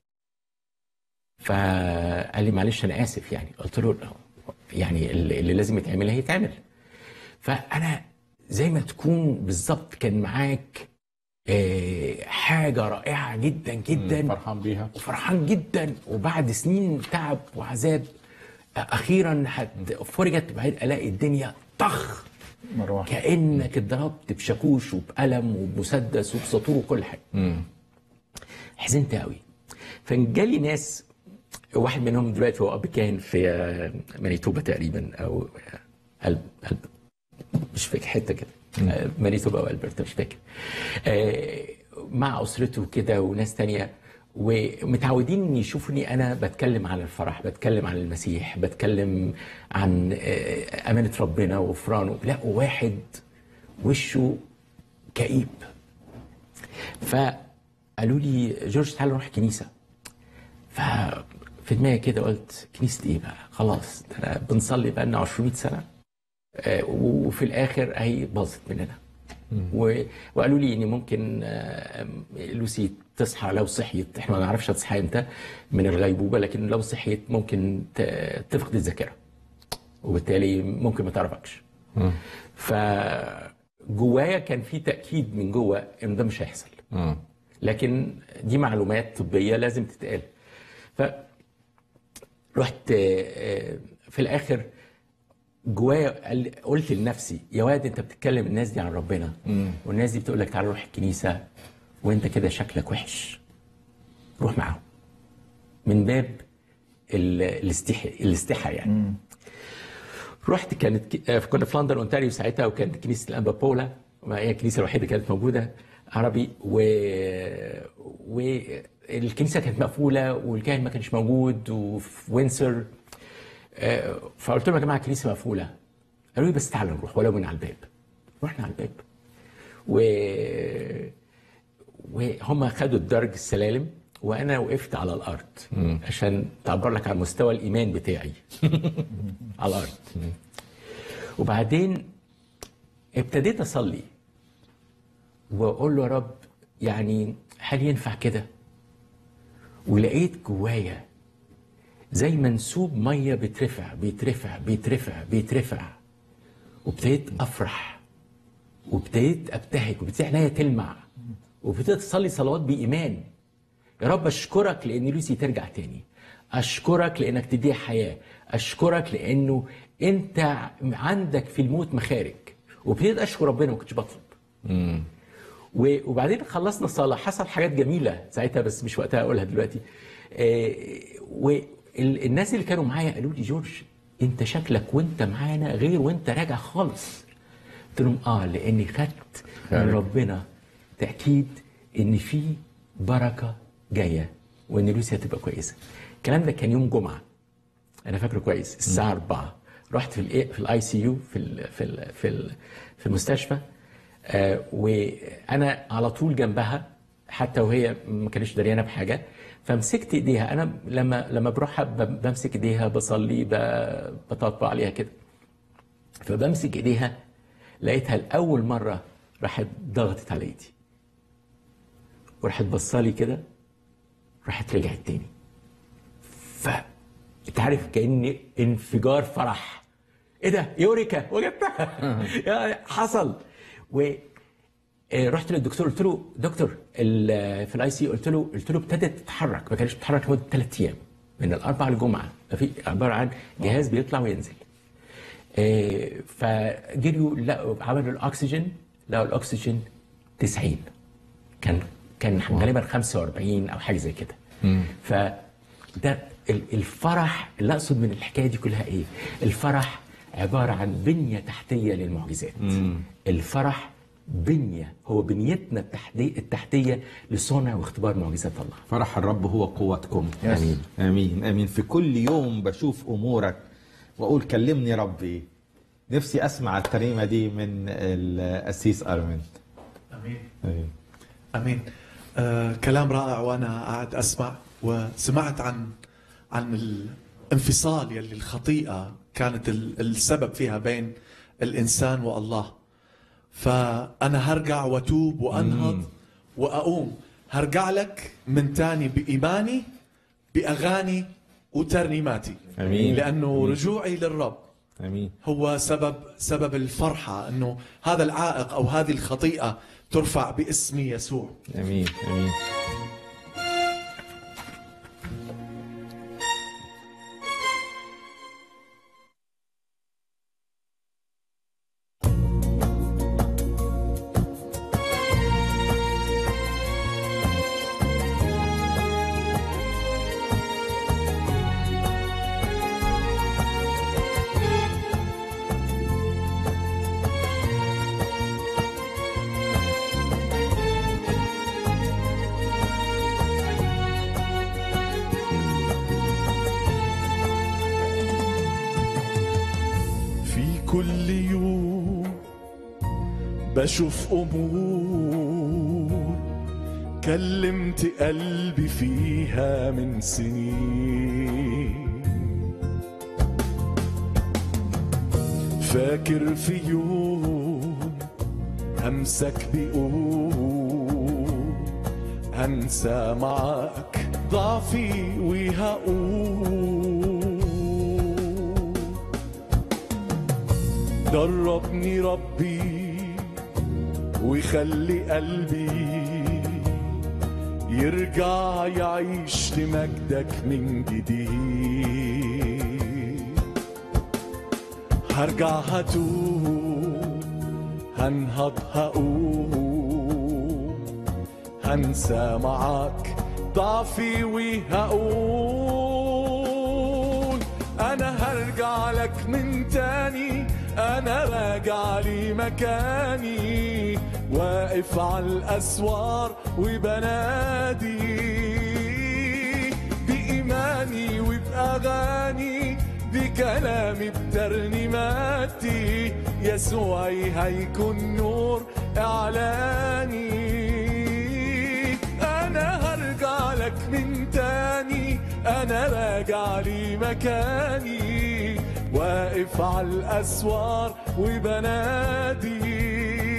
فقال لي معلش انا اسف يعني قلت له يعني اللي اللي لازم يتعمل هيتعمل فانا زي ما تكون بالظبط كان معاك آه، حاجه رائعه جدا جدا فرحان بيها وفرحان جدا وبعد سنين تعب وعذاب اخيرا هت- فرجت وبعدين الاقي الدنيا طخ مروحه كانك اتضربت بشاكوش وبقلم وبمسدس وبسطور وكل حاجه حزنت قوي فجالي ناس واحد منهم دلوقتي هو اب كاهن في آه، مانيتوبا تقريبا او آه، قلب قلب مش فاكر حته كده آه، مانيتوبا او البرتا مش فاكر آه، مع اسرته كده وناس تانية ومتعودين يشوفوني انا بتكلم عن الفرح بتكلم عن المسيح بتكلم عن آه، امانه ربنا وغفرانه لا واحد وشه كئيب فقالوا لي جورج تعالى نروح كنيسه ففي دماغي كده قلت كنيسه ايه بقى خلاص ده أنا بنصلي بقى لنا 200 سنه آه، وفي الاخر هي باظت مننا و- وقالوا لي ان ممكن آه، لوسي تصحى لو صحيت احنا ما نعرفش هتصحى امتى من الغيبوبه لكن لو صحيت ممكن ت- تفقد الذاكره وبالتالي ممكن ما تعرفكش فجوايا كان في تاكيد من جوه ان ده مش هيحصل لكن دي معلومات طبيه لازم تتقال ف رحت آه، في الاخر جوايا قال- قلت لنفسي يا واد انت بتتكلم الناس دي عن ربنا والناس دي بتقول لك تعالى روح الكنيسه وانت كده شكلك وحش روح معاهم من باب ال- الاستحي الاستحى يعني رحت كانت ك- آه، كنا في لندن اونتاريو ساعتها وكانت كنيسه الانبا بولا ما هي الكنيسه الوحيده اللي كانت موجوده عربي و والكنيسه كانت مقفوله والكاهن ما كانش موجود وفي وينسر آه، فقلت لهم يا جماعه الكنيسه مقفوله قالوا لي بس تعالوا نروح ولو من على الباب رحنا على الباب و وهم خدوا الدرج السلالم وانا وقفت على الارض عشان تعبر لك عن مستوى الايمان بتاعي على الارض وبعدين ابتديت اصلي واقول له يا رب يعني هل ينفع كده ولقيت جوايا زي منسوب ميه بيترفع بيترفع بيترفع بيترفع وابتديت افرح وابتديت ابتهج وابتديت عينيا تلمع وابتديت اصلي صلوات بايمان يا رب اشكرك لان لوسي ترجع تاني اشكرك لانك تديها حياه اشكرك لانه انت عندك في الموت مخارج وابتديت اشكر ربنا ما كنتش بطلب و- وبعدين خلصنا الصلاه حصل حاجات جميله ساعتها بس مش وقتها اقولها دلوقتي والناس اللي كانوا معايا قالوا لي جورج انت شكلك وانت معانا غير وانت راجع خالص قلت لهم اه لاني خدت من خارج. ربنا تاكيد ان في بركه جايه وان لوسي هتبقى كويسه الكلام ده كان يوم جمعه انا فاكره كويس الساعه 4 رحت في الاي في الاي سي يو في ال في ال في ال في المستشفى آه وانا على طول جنبها حتى وهي ما كانتش دريانه بحاجه فمسكت ايديها انا لما لما بروح ب- بمسك ايديها بصلي ب- بطبطب عليها كده فبمسك ايديها لقيتها لاول مره راحت ضغطت على ايدي وراحت بصالي كده راحت رجعت تاني ف انت عارف كان انفجار فرح ايه ده يوريكا وجبتها يا حصل و آه، رحت للدكتور قلت له دكتور ال- في الاي سي قلت له قلت له ابتدت تتحرك ما كانتش بتتحرك لمده ثلاث ايام من الاربعاء للجمعه ما في عباره عن جهاز بيطلع وينزل آه، فجريوا لقوا عملوا الاكسجين لقوا الاكسجين 90 كان كان غالبا 45 او حاجه زي كده فده ال- الفرح اللي اقصد من الحكايه دي كلها ايه؟ الفرح عباره عن بنيه تحتيه للمعجزات الفرح بنيه هو بنيتنا التحتيه التحتيه لصنع واختبار معجزات الله فرح الرب هو قوتكم آمين. امين امين في كل يوم بشوف امورك واقول كلمني ربي نفسي اسمع الترنيمه دي من القسيس ارمن امين امين امين آه كلام رائع وانا قاعد اسمع وسمعت عن عن الانفصال يلي الخطيئه كانت ال- السبب فيها بين الانسان والله فانا هرجع واتوب وانهض واقوم هرجع لك من تاني بايماني باغاني وترنيماتي أمين. لانه رجوعي للرب امين هو سبب سبب الفرحه انه هذا العائق او هذه الخطيئه ترفع باسم يسوع امين امين في كل يوم بشوف أمور كلمت قلبي فيها من سنين فاكر في يوم همسك بقول هنسى معك ضعفي وهقول دربني ربي ويخلي قلبي يرجع يعيش لمجدك من جديد هرجع هتوب هنهض هقوم هنسى معاك ضعفي وهقول انا هرجع لك من تاني انا راجع لي مكاني واقف على الاسوار وبنادي بإيماني وبأغاني بكلامي بترنيماتي يسوعي هيكون نور إعلاني أنا هرجع لك من تاني أنا راجع لي مكاني واقف على الأسوار وبنادي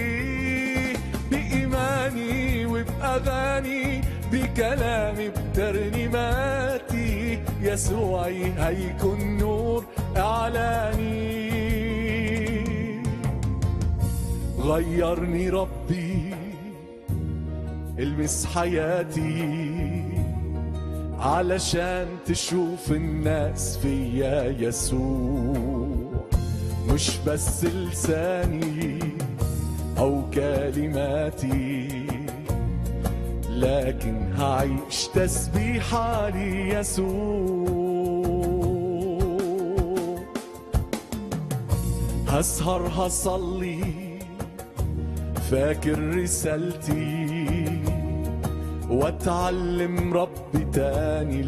بإيماني وبأغاني بكلامي بترنيماتي يسوعي هيكون نور إعلاني غيرني ربي المس حياتي علشان تشوف الناس فيا يسوع مش بس لساني أو كلماتي لكن هعيش تسبيحة ليسوع هسهر هصلي فاكر رسالتي واتعلم رب رب تاني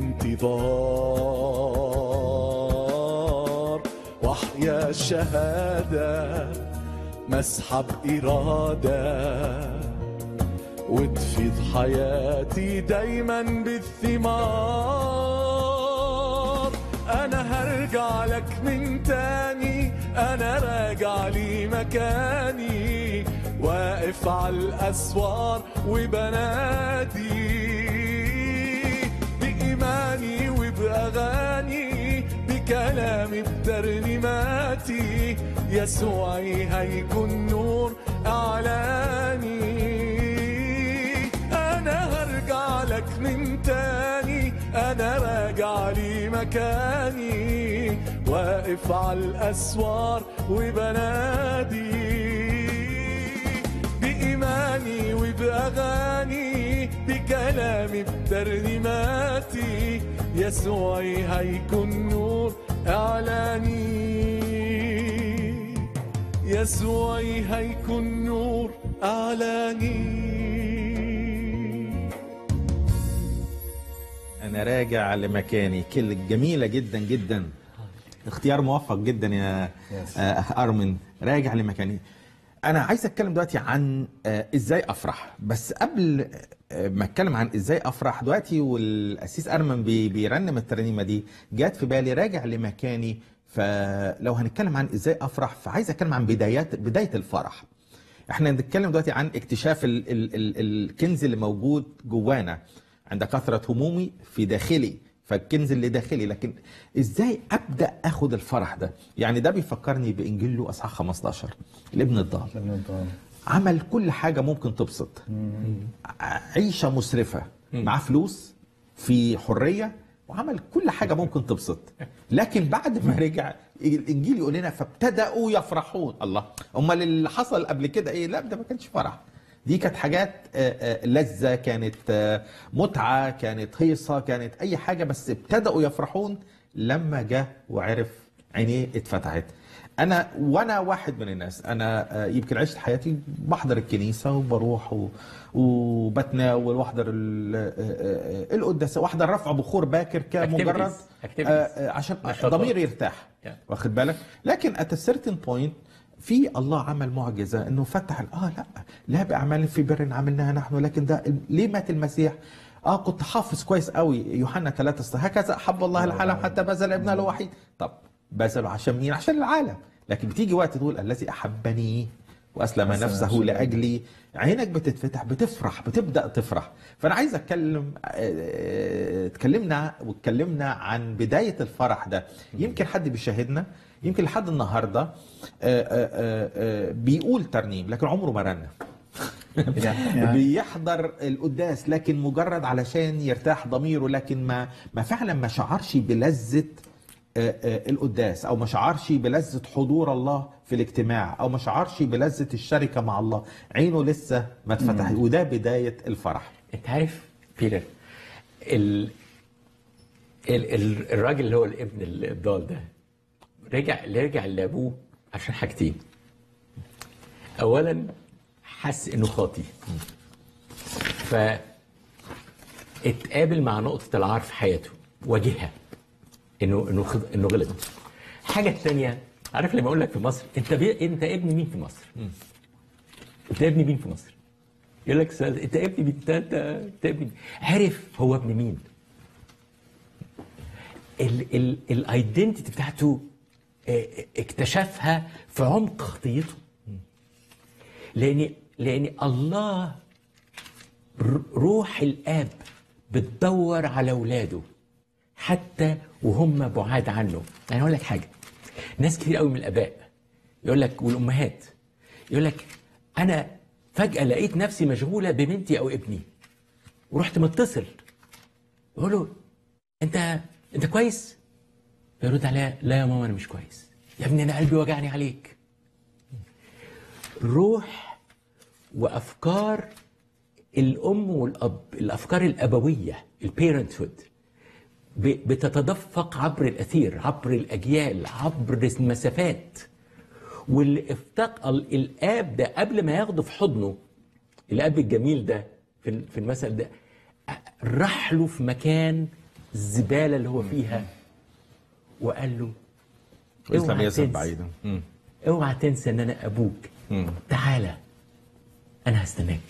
الانتظار واحيا الشهادة مسحب إرادة وتفيض حياتي دايما بالثمار انا هرجع لك من تاني انا راجع لي مكاني واقف على الاسوار وبنادي بإيماني وبأغاني بكلامي بترنيماتي يسوعي هيكون نور إعلاني أنا هرجع لك من تاني أنا راجع لي مكاني واقف على الأسوار وبنادي بإيماني وبأغاني بكلامي بترنيماتي يسوعي هيكون نور إعلاني يسوعي هيكون نور إعلاني انا راجع لمكاني كل جميله جدا جدا اختيار موفق جدا يا Yes. آه، ارمن راجع لمكاني انا عايز اتكلم دلوقتي عن آه، ازاي افرح بس قبل آه، ما اتكلم عن ازاي افرح دلوقتي والاسيس ارمن بي- بيرنم الترنيمه دي جات في بالي راجع لمكاني فلو هنتكلم عن ازاي افرح فعايز اتكلم عن بدايات بدايه الفرح احنا بنتكلم دلوقتي عن اكتشاف ال ال ال الكنز اللي موجود جوانا عند كثرة همومي في داخلي فالكنز اللي داخلي لكن ازاي ابدا اخد الفرح ده يعني ده بيفكرني بانجيل له اصحاح 15 الابن الضال عمل كل حاجه ممكن تبسط عيشه مسرفه معاه فلوس في حريه وعمل كل حاجه ممكن تبسط لكن بعد ما رجع الانجيل يقول لنا فابتداوا يفرحون الله امال اللي حصل قبل كده ايه لا ده ما كانش فرح دي كانت حاجات آه، آه، لذة كانت آه، متعة كانت هيصة كانت أي حاجة بس ابتدأوا يفرحون لما جه وعرف عينيه اتفتحت أنا وأنا واحد من الناس أنا آه، يمكن عشت حياتي بحضر الكنيسة وبروح و... وبتناول واحضر ال- آه، آه، آه، القداسة واحضر رفع بخور باكر كمجرد Activities. Activities. آه، آه، عشان نشاطات. ضميري يرتاح Yeah. واخد بالك لكن at a certain point في الله عمل معجزه انه فتح اه لا لا باعمال في بر عملناها نحن لكن ده ليه مات المسيح اه كنت حافظ كويس قوي يوحنا 3 هكذا احب الله العالم حتى بذل ابنه الوحيد طب بذله عشان مين عشان العالم لكن بتيجي وقت تقول الذي احبني واسلم أسلم نفسه نفسه لاجلي عينك بتتفتح بتفرح بتبدا تفرح فانا عايز اتكلم آه، اتكلمنا واتكلمنا عن بدايه الفرح ده يمكن حد بيشاهدنا يمكن لحد النهارده آه، آه، آه، آه، بيقول ترنيم لكن عمره ما رنم يعني- بيحضر القداس لكن مجرد علشان يرتاح ضميره لكن ما ما فعلا ما شعرش بلذة آه، آه، القداس او ما شعرش بلذة حضور الله في الاجتماع او ما شعرش بلذة الشركة مع الله عينه لسه ما اتفتحت وده بداية الفرح انت عارف بيتر ال... ال... ال... الراجل اللي هو الابن الضال ده رجع رجع لابوه عشان حاجتين اولا حس انه خاطي ف اتقابل مع نقطة العار في حياته واجهها انه انه خد... انه غلط الحاجة الثانية عارف لما اقول لك في مصر انت بي... انت ابن مين في مصر؟ انت ابن مين في مصر؟ يقول لك سؤال انت ابن مين؟ انت انت انت ابن مين؟ عرف هو ابن مين؟ الايدنتيتي بتاعته اه، اكتشفها في عمق خطيته لان لان الله ر- روح الاب بتدور على اولاده حتى وهم بعاد عنه يعني اقول لك حاجه ناس كتير قوي من الاباء يقول لك والامهات يقول لك انا فجاه لقيت نفسي مشغوله ببنتي او ابني ورحت متصل بقول له انت انت كويس يرد عليا لا يا ماما انا مش كويس يا ابني انا قلبي وجعني عليك روح وافكار الام والاب الافكار الابويه البيرنتهود بتتدفق عبر الاثير عبر الاجيال عبر المسافات واللي افتقر الاب ده قبل ما ياخده في حضنه الاب الجميل ده في في المثل ده راح له في مكان الزباله اللي هو فيها وقال له واسلم اوعى يذهب تنسى- بعيدا مم. اوعى تنسى ان انا ابوك مم. تعالى انا هستناك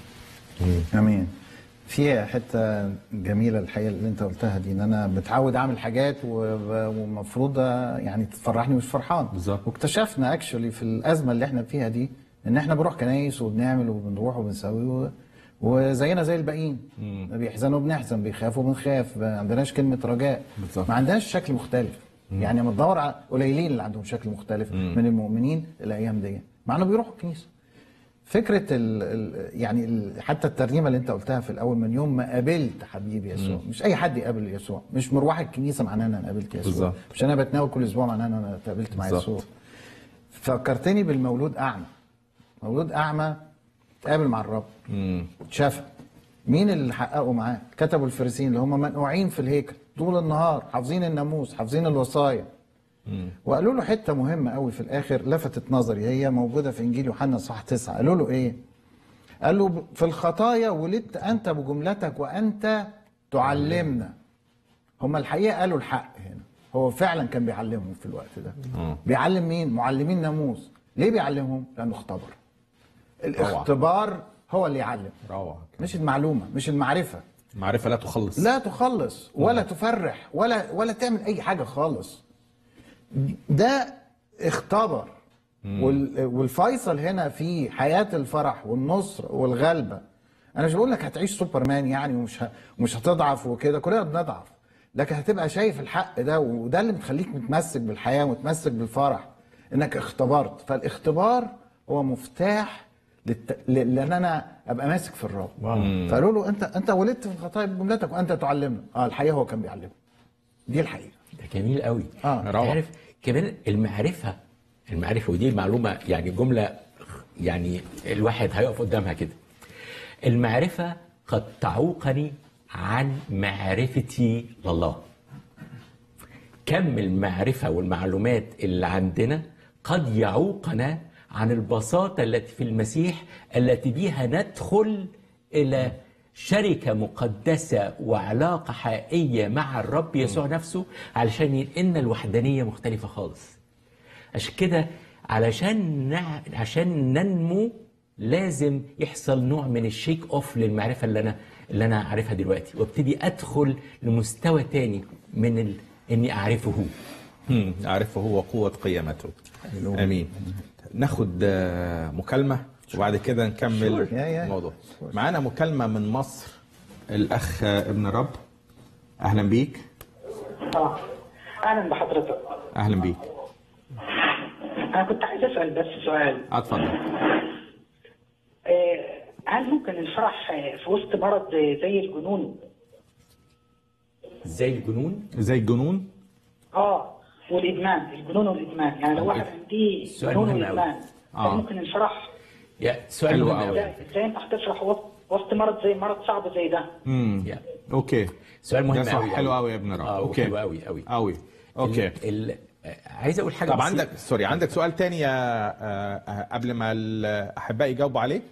امين في حته جميله الحقيقه اللي انت قلتها دي ان انا متعود اعمل حاجات و- ومفروض يعني تفرحني مش فرحان بالظبط. واكتشفنا اكشولي في الازمه اللي احنا فيها دي ان احنا بنروح كنايس وبنعمل وبنروح وبنسوي و... وزينا زي الباقيين بيحزنوا بنحزن بيخافوا بنخاف ما عندناش كلمه رجاء بالظبط. ما عندناش شكل مختلف يعني لما تدور على قليلين اللي عندهم شكل مختلف من المؤمنين الايام دي مع انه بيروحوا الكنيسه فكره ال ال يعني ال حتى الترنيمه اللي انت قلتها في الاول من يوم ما قابلت حبيبي يسوع مش اي حد يقابل يسوع مش مروح الكنيسه معناها ان انا قابلت يسوع بالظبط. مش انا بتناول كل اسبوع معناها ان انا اتقابلت مع بالظبط. يسوع فكرتني بالمولود اعمى مولود اعمى اتقابل مع الرب شافه مين اللي حققوا معاه كتبوا الفريسيين اللي هم منقوعين في الهيكل طول النهار حافظين الناموس حافظين الوصايا وقالوا له حته مهمه قوي في الاخر لفتت نظري هي موجوده في انجيل يوحنا صح تسعة قالوا له ايه قال له ب- في الخطايا ولدت انت بجملتك وانت تعلمنا هم الحقيقه قالوا الحق هنا هو فعلا كان بيعلمهم في الوقت ده بيعلم مين معلمين ناموس ليه بيعلمهم لانه اختبر الاختبار هو اللي يعلم روعه مش المعلومه مش المعرفه معرفه لا تخلص لا تخلص ولا تفرح ولا ولا تعمل اي حاجه خالص ده اختبر وال- والفيصل هنا في حياه الفرح والنصر والغلبه انا مش بقول لك هتعيش سوبرمان يعني ومش ه... مش هتضعف وكده كلنا بنضعف لكن هتبقى شايف الحق ده وده اللي متخليك متمسك بالحياه ومتمسك بالفرح انك اختبرت فالاختبار هو مفتاح للت... ل- لان انا ابقى ماسك في الرب فقالوا له انت انت ولدت في الخطايا بجملتك وانت تعلمنا اه الحقيقه هو كان بيعلمه دي الحقيقه ده جميل قوي آه، روعة. عارف كمان المعرفه المعرفه ودي المعلومه يعني جمله يعني الواحد هيقف قدامها كده المعرفه قد تعوقني عن معرفتي لله كم المعرفة والمعلومات اللي عندنا قد يعوقنا عن البساطة التي في المسيح التي بها ندخل إلى شركة مقدسة وعلاقة حقيقية مع الرب يسوع نفسه علشان ينقلنا الوحدانية مختلفة خالص عشان كده علشان نع... عشان ننمو لازم يحصل نوع من الشيك اوف للمعرفه اللي انا اللي انا عارفها دلوقتي وابتدي ادخل لمستوى تاني من ال... اني اعرفه مم. اعرفه هو قوه قيامته امين ناخد آه، مكالمه وبعد كده نكمل Sure. Yeah, yeah. الموضوع معانا مكالمه من مصر الاخ آه، ابن رب اهلا بيك اه اهلا بحضرتك اهلا بيك انا كنت عايز اسال بس سؤال اتفضل آه، هل ممكن الفرح آه، في وسط مرض آه، زي الجنون زي الجنون زي الجنون اه والادمان الجنون والادمان يعني لو واحد عندي سؤال جنون مهم أوي. وادمان آه. هل ممكن الفرح يا سؤال حلو مهم أوي. قوي ازاي إزاي انت هتفرح وسط وسط مرض زي مرض صعب زي ده امم يا. اوكي سؤال مهم ده صح قوي حلو قوي يا ابن رب اه اوكي حلو قوي قوي قوي اوكي ال... ال... عايز اقول حاجه طب بسيطة. عندك سوري عندك سؤال تاني يا آه، آه، قبل ما الاحباء يجاوبوا عليه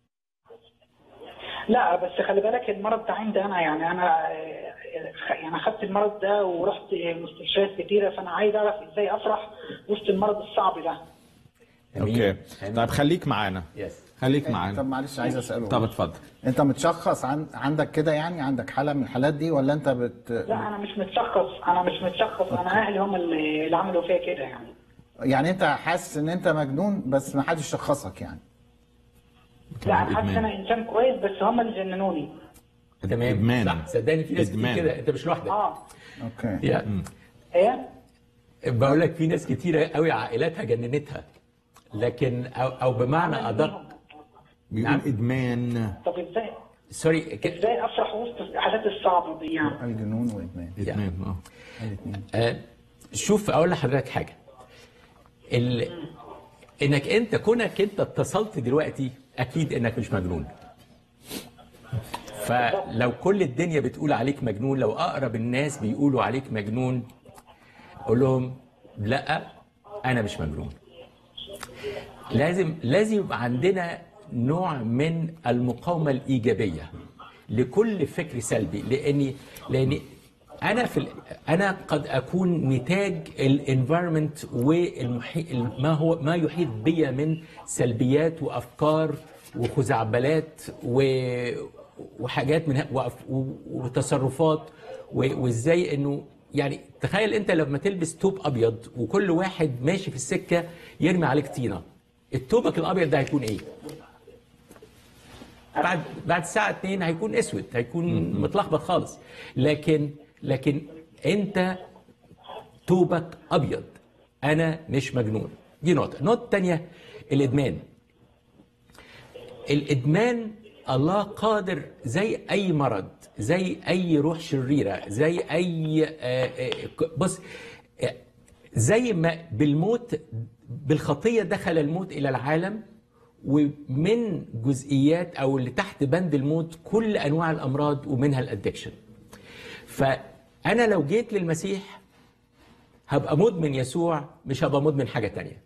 لا بس خلي بالك المرض ده عندي انا يعني انا آه، خ- يعني اخدت المرض ده ورحت آه، مستشفيات كتيره فانا عايز اعرف ازاي افرح وسط المرض الصعب ده أمين. اوكي أمين. طيب خليك معانا يس خليك طب معانا معلش عايز اساله طب اتفضل انت متشخص عن عندك كده يعني عندك حاله من الحالات دي ولا انت بت لا انا مش متشخص انا مش متشخص انا اهلي هم اللي اللي عملوا فيا كده يعني يعني انت حاسس ان انت مجنون بس ما حدش شخصك يعني لا انا حاسس إدمان. انا انسان كويس بس هم اللي جننوني تمام إدمان. صح صدقني في ناس إدمان. كتير كده انت مش لوحدك اه اوكي يا. ايه بقول لك في ناس كتيره قوي عائلاتها جننتها لكن او او بمعنى ادق بيقول نعم. ادمان طب ازاي سوري ك- ازاي افرح وسط الحالات الصعبه دي يعني الجنون وادمان ادمان اه آه، شوف اقول لحضرتك حاجه ال... انك انت كونك انت اتصلت دلوقتي اكيد انك مش مجنون فلو كل الدنيا بتقول عليك مجنون لو اقرب الناس بيقولوا عليك مجنون قول لهم لا انا مش مجنون لازم لازم يبقى عندنا نوع من المقاومه الايجابيه لكل فكر سلبي لاني لاني انا في ال- انا قد اكون نتاج الانفايرمنت والمحيط ما هو ما يحيط بي من سلبيات وافكار وخزعبلات و- وحاجات من ه- وأف- و- وتصرفات و- وازاي انه يعني تخيل انت لما تلبس توب ابيض وكل واحد ماشي في السكه يرمي عليك طينه التوبك الابيض ده هيكون ايه؟ بعد بعد الساعه 2 هيكون اسود هيكون متلخبط خالص لكن لكن انت توبك ابيض انا مش مجنون دي نقطه النقطه الثانيه الادمان الادمان الله قادر زي اي مرض زي اي روح شريره زي اي آه، آه، بص آه، زي ما بالموت بالخطيه دخل الموت الى العالم ومن جزئيات او اللي تحت بند الموت كل انواع الامراض ومنها الادكشن فانا لو جيت للمسيح هبقى مدمن يسوع مش هبقى مدمن حاجه تانية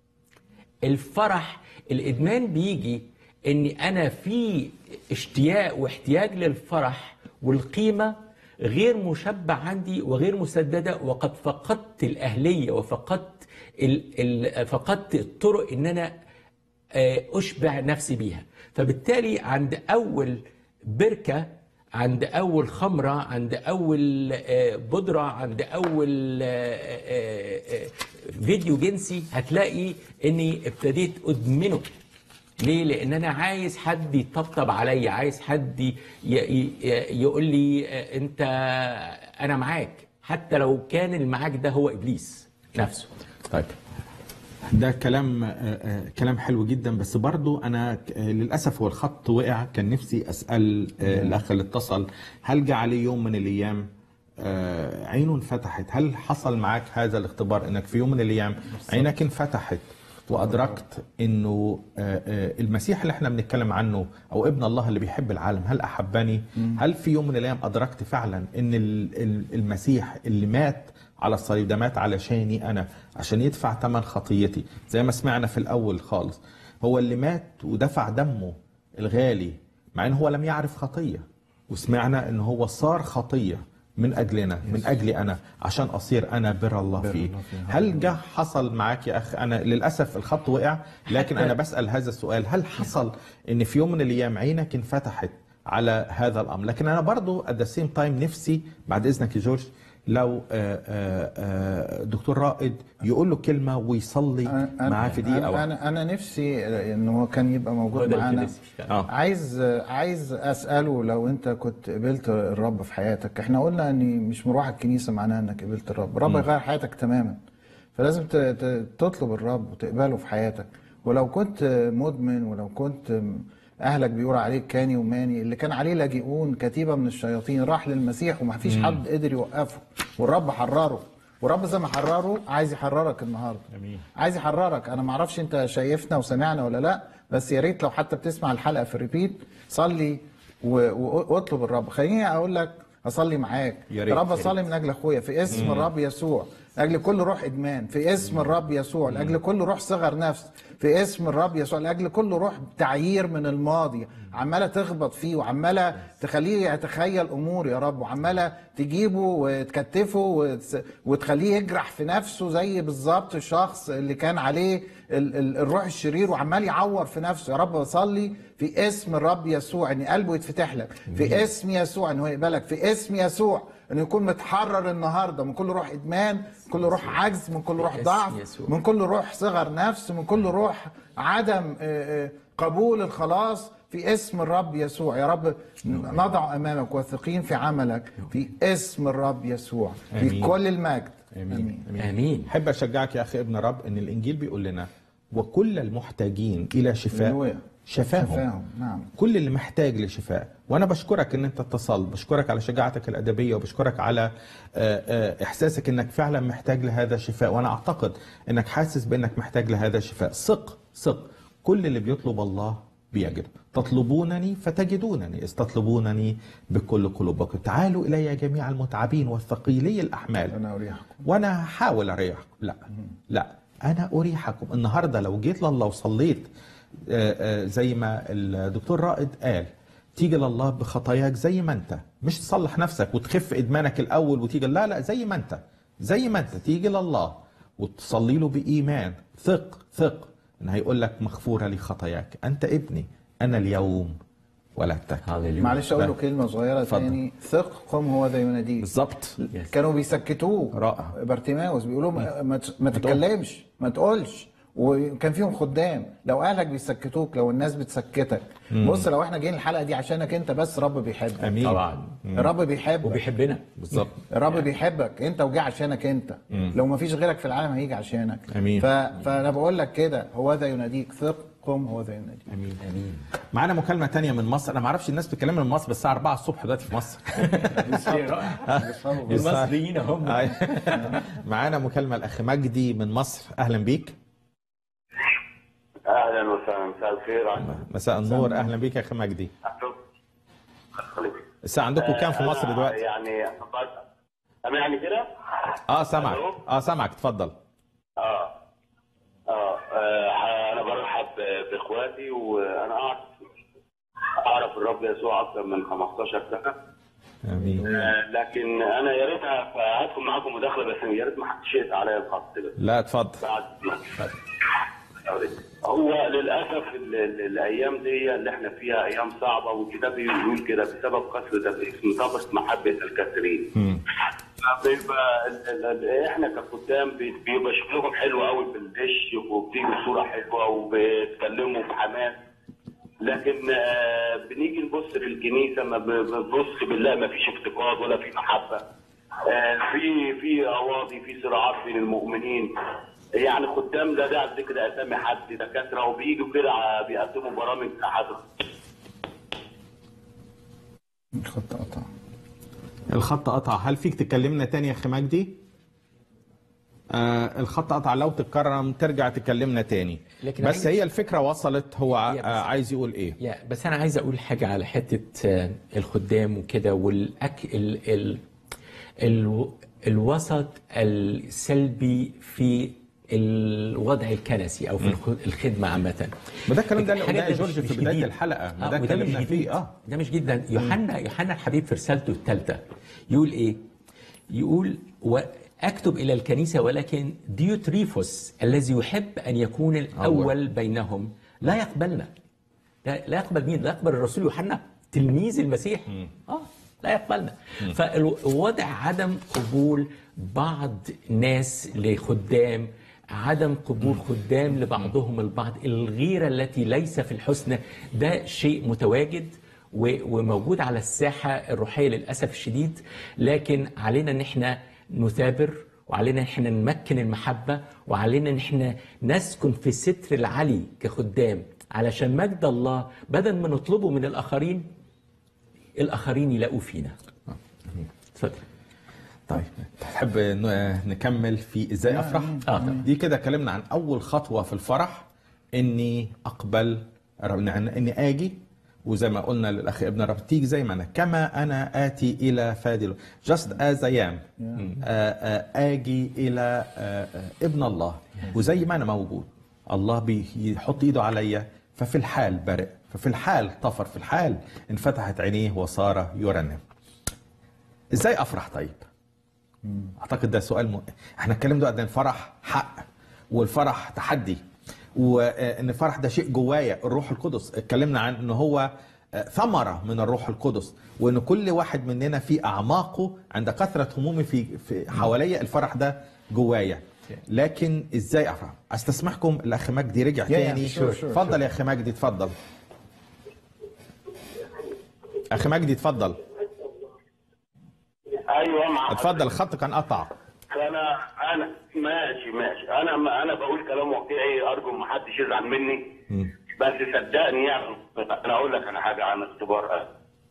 الفرح الادمان بيجي اني انا في اشتياق واحتياج للفرح والقيمه غير مشبع عندي وغير مسدده وقد فقدت الاهليه وفقدت ال ال فقدت الطرق ان انا آه، اشبع نفسي بيها فبالتالي عند اول بركه عند اول خمره عند اول آه، بودره عند اول آه، آه، آه، فيديو جنسي هتلاقي اني ابتديت ادمنه ليه؟ لأن أنا عايز حد يطبطب عليا، عايز حد ي- ي- ي- يقول لي آه، أنت أنا معاك، حتى لو كان اللي معاك ده هو إبليس نفسه. طيب ده كلام آه، آه، كلام حلو جدا بس برضو انا ك- آه، للاسف هو الخط وقع كان نفسي اسال آه، الاخ اللي اتصل هل جه عليه يوم من الايام آه، عينه انفتحت هل حصل معاك هذا الاختبار انك في يوم من الايام عينك انفتحت وادركت انه آه، آه، المسيح اللي احنا بنتكلم عنه او ابن الله اللي بيحب العالم هل احبني هل في يوم من الايام ادركت فعلا ان ال- ال- المسيح اللي مات على الصليب ده مات علشاني انا عشان يدفع ثمن خطيتي زي ما سمعنا في الاول خالص هو اللي مات ودفع دمه الغالي مع ان هو لم يعرف خطيه وسمعنا ان هو صار خطيه من اجلنا من اجلي انا عشان اصير انا بر الله فيه هل جه حصل معاك يا اخ انا للاسف الخط وقع لكن انا بسال هذا السؤال هل حصل ان في يوم من الايام عينك انفتحت على هذا الامر لكن انا برضو at the same time نفسي بعد اذنك يا جورج لو آه، آه، آه، دكتور رائد يقول له كلمه ويصلي معاه في دقيقه انا واحده انا, أنا نفسي ان هو كان يبقى هو موجود ده معانا الكنيسي فعلا. اه عايز عايز اساله لو انت كنت قبلت الرب في حياتك احنا قلنا ان مش مروح الكنيسه معناها انك قبلت الرب الرب يغير حياتك تماما فلازم ت- ت- تطلب الرب وتقبله في حياتك ولو كنت مدمن ولو كنت اهلك بيقول عليك كاني وماني اللي كان عليه لاجئون كتيبه من الشياطين راح للمسيح وما فيش حد قدر يوقفه والرب حرره ورب زي ما حرره عايز يحررك النهارده امين عايز يحررك انا ما اعرفش انت شايفنا وسمعنا ولا لا بس يا ريت لو حتى بتسمع الحلقه في الريبيت صلي و- و- واطلب الرب خليني اقول لك اصلي معاك يا ريت، رب يا اصلي من اجل اخويا في اسم الرب يسوع لاجل كل روح ادمان في اسم الرب يسوع لاجل كل روح صغر نفس في اسم الرب يسوع لاجل كل روح تعيير من الماضي عماله تخبط فيه وعماله تخليه يتخيل امور يا رب وعماله تجيبه وتكتفه وتس- وتخليه يجرح في نفسه زي بالظبط الشخص اللي كان عليه ال- ال- الروح الشرير وعمال يعور في نفسه يا رب بصلي في اسم الرب يسوع ان قلبه يتفتح لك في اسم يسوع ان هو يقبلك في اسم يسوع انه يكون متحرر النهارده من كل روح ادمان من كل روح عجز من كل روح اسم ضعف يسوع. من كل روح صغر نفس من كل روح عدم آه، آه، قبول الخلاص في اسم الرب يسوع يا رب نضع امامك واثقين في عملك في اسم الرب يسوع في آمين. كل المجد امين امين آمين احب اشجعك يا اخي ابن رب ان الانجيل بيقول لنا وكل المحتاجين الى شفاء هللويا. شفاهم شفاهم نعم كل اللي محتاج لشفاء وانا بشكرك ان انت اتصلت بشكرك على شجاعتك الادبيه وبشكرك على آه، آه، احساسك انك فعلا محتاج لهذا الشفاء وانا اعتقد انك حاسس بانك محتاج لهذا الشفاء ثق ثق كل اللي بيطلب الله بيجد تطلبونني فتجدونني إذ تطلبونني بكل قلوبكم تعالوا الي جميع المتعبين والثقيلي الاحمال انا اريحكم وانا هحاول اريحكم لا لا انا اريحكم النهارده لو جيت لله وصليت آه، آه، زي ما الدكتور رائد قال تيجي لله بخطاياك زي ما انت مش تصلح نفسك وتخف ادمانك الاول وتيجي لا لا زي ما انت زي ما انت تيجي لله وتصلي له بايمان ثق ثق ان هيقول لك مغفوره لي خطاياك انت ابني انا اليوم ولدتك هاليلويا معلش اقول له لا. كلمه صغيره اتفضل. تاني ثق قم هو ذا يناديك بالظبط كانوا بيسكتوه رائع. بارتيماوس بيقولوا ما, ما, ت- ما تتكلمش ما تقولش وكان فيهم خدام لو اهلك بيسكتوك لو الناس بتسكتك بص لو احنا جايين الحلقه دي عشانك انت بس رب بيحبك امين طبعا الرب بيحبك وبيحبنا بالظبط الرب بيحبك انت وجه عشانك انت لو ما فيش غيرك في العالم هيجي عشانك أمين. ف... فانا بقول لك كده هو ذا يناديك ثق قم هو ذا يناديك امين امين معانا مكالمه تانية من مصر انا ما اعرفش الناس بتكلمنا من مصر بس الساعه 4 الصبح دلوقتي في مصر شيء رائع بيصابوا المصريين هم أي. معانا مكالمه الاخ مجدي من مصر اهلا بيك اهلا وسهلا مساء الخير مساء النور اهلا بيك يا اخي مجدي أهلاً. الساعه عندكم كام في مصر أنا دلوقتي يعني سامعني كده؟ اه سامعك ألو؟ اه سامعك اتفضل اه اه آه، انا برحب باخواتي وانا اعرف اعرف الرب يسوع اكثر من 15 سنه امين آه، لكن انا يا ريت هدخل معاكم مداخله بس يا ريت ما حدش يقطع عليا الخط كده لا اتفضل بعد ما هو للاسف ال- ال- الايام دي اللي احنا فيها ايام صعبه والكتاب بيقول كده بسبب كثره الاسم طبقت محبه الكثيرين. مم. فبيبقى ال- ال- ال- احنا كقدام بي- بيبقى شكلهم حلو قوي بالدش وبتيجي صوره حلوه وبيتكلموا بحماس لكن آه، بنيجي نبص في الكنيسه ما ب- بنبص بالله ما فيش افتقاد ولا في محبه آه، في في قواضي في صراعات بين المؤمنين يعني خدام لا داعي ذكر اسامي حد دكاتره وبيجوا كده ع- بيقدموا برامج احد الخط قطع الخط قطع هل فيك تكلمنا تاني يا اخي مجدي آه الخط قطع لو تتكرم ترجع تكلمنا تاني لكن بس عايز- هي الفكره وصلت هو هي بس- آه عايز يقول ايه يا بس انا عايز اقول حاجه على حته آه، الخدام وكده والأك ال ال ال الوسط السلبي في الوضع الكنسي او في الخ- الخدمه عامه ما ده الكلام ده اللي الحاجات قلناه دي جورج مش- في مش بدايه جديد. الحلقه ما آه ده وده مش اتكلمنا جديد فيه اه ده مش جدا يوحنا يوحنا الحبيب في رسالته الثالثه يقول ايه؟ يقول واكتب الى الكنيسه ولكن ديوتريفوس الذي يحب ان يكون الاول بينهم لا يقبلنا لا, لا يقبل مين؟ لا يقبل الرسول يوحنا تلميذ المسيح اه لا يقبلنا فالوضع عدم قبول بعض ناس لخدام عدم قبول خدام لبعضهم البعض الغيرة التي ليس في الحسنى ده شيء متواجد و- وموجود على الساحة الروحية للأسف الشديد لكن علينا ان احنا نثابر وعلينا ان احنا نمكن المحبة وعلينا ان احنا نسكن في الستر العلي كخدام علشان مجد الله بدل ما نطلبه من الآخرين الآخرين يلاقوه فينا اتفضل طيب تحب ن- نكمل في ازاي افرح آه، طبعا. دي كده اتكلمنا عن اول خطوه في الفرح اني اقبل رب- عن اني اجي وزي ما قلنا للاخ ابن رب تيجي زي ما انا كما انا اتي الى فادي جاست از اي ام اجي الى آه، آه، ابن الله وزي ما انا موجود الله بيحط ايده عليا ففي الحال برئ ففي الحال طفر في الحال انفتحت عينيه وصار يرنم ازاي افرح طيب اعتقد ده سؤال م... احنا اتكلمنا دلوقتي عن الفرح حق والفرح تحدي وان الفرح ده شيء جوايا الروح القدس اتكلمنا عن ان هو آه، ثمرة من الروح القدس وان كل واحد مننا في اعماقه عند كثرة همومي في في حواليا الفرح ده جوايا لكن ازاي افرح استسمحكم الاخ مجدي رجع يا- يا، تاني sure, sure, اتفضل يا اخي مجدي اتفضل اخي مجدي اتفضل ايوه مع اتفضل الخط كان قطع فانا انا ماشي ماشي انا ما انا بقول كلام واقعي ارجو ما حدش يزعل مني بس صدقني يعني انا اقول لك انا حاجه عن اختبار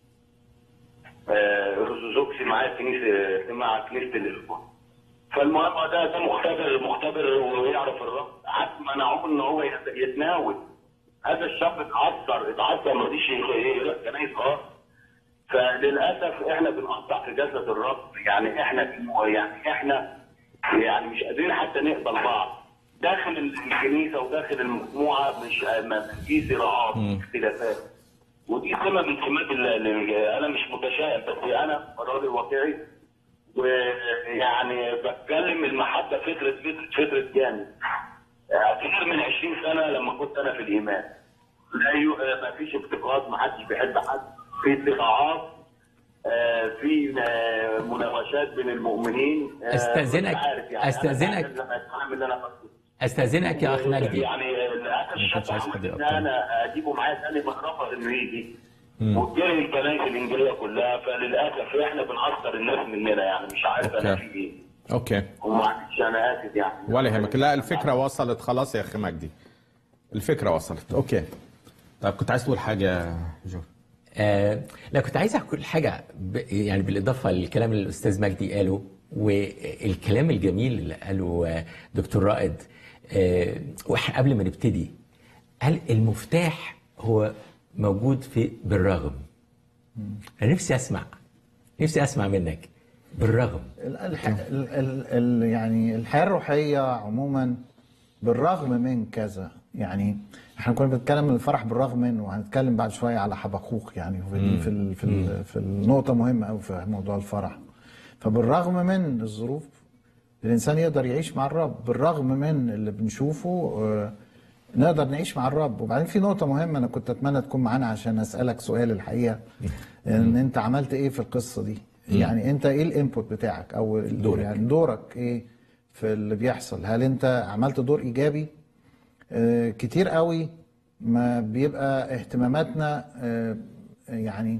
آه، ارثوذكسي معايا كنيسه مع كنيسه الاسبوع فالمهم ده ده مختبر مختبر ويعرف الرب حتى منعوه ان هو يت- يتناول هذا الشاب اتعثر اتعثر ما رضيش يروح كنايس خالص فللاسف احنا بنقطع في جسد الرب يعني احنا يعني احنا يعني مش قادرين حتى نقبل بعض داخل الكنيسه وداخل المجموعه مش ما في صراعات اختلافات ودي سمه من سمات ال- ال- انا مش متشائم بس انا راجل واقعي ويعني بتكلم المحبه فكره فكره فكره جامد اكثر من 20 سنه لما كنت انا في الايمان لا يو- ما فيش افتقاد ما حدش بيحب حد في صراعات آه، في آه، مناوشات بين المؤمنين آه، أستأذنك- مش عارف يعني أستأذنك. أنا لما اتعامل اللي انا فاكره. استاذنك يا اخ مجدي يعني للاسف ما كانش عايز حد حتى يقطع. ان انا اجيبه معايا ثاني ما رفض انه يجي وكره الكنائس الانجيليه كلها فللاسف احنا بنعصر الناس مننا يعني مش عارف انا أوكي. في ايه اوكي ومعلش انا اسف يعني ولا يهمك لا الفكره وصلت خلاص يا اخي مجدي الفكره وصلت اوكي طيب كنت عايز تقول حاجه يا جو آه لا كنت عايز اقول حاجه ب... يعني بالاضافه للكلام اللي الاستاذ مجدي قاله والكلام الجميل اللي قاله آه، دكتور رائد آه وإحنا قبل ما نبتدي قال المفتاح هو موجود في بالرغم انا نفسي اسمع نفسي اسمع منك بالرغم ال- الح... ال... ال... ال... يعني الحياه الروحيه عموما بالرغم من كذا يعني احنا كنا بنتكلم من الفرح بالرغم من وهنتكلم بعد شويه على حبقوق يعني في ال... في ال... في, ال... في النقطه مهمه قوي في موضوع الفرح فبالرغم من الظروف الانسان يقدر يعيش مع الرب بالرغم من اللي بنشوفه آه، نقدر نعيش مع الرب وبعدين في نقطه مهمه انا كنت اتمنى تكون معانا عشان اسالك سؤال الحقيقه ان انت عملت ايه في القصه دي يعني انت ايه الانبوت بتاعك او ال- دورك. يعني دورك ايه في اللي بيحصل هل انت عملت دور ايجابي آه، كتير قوي ما بيبقى اهتماماتنا آه، يعني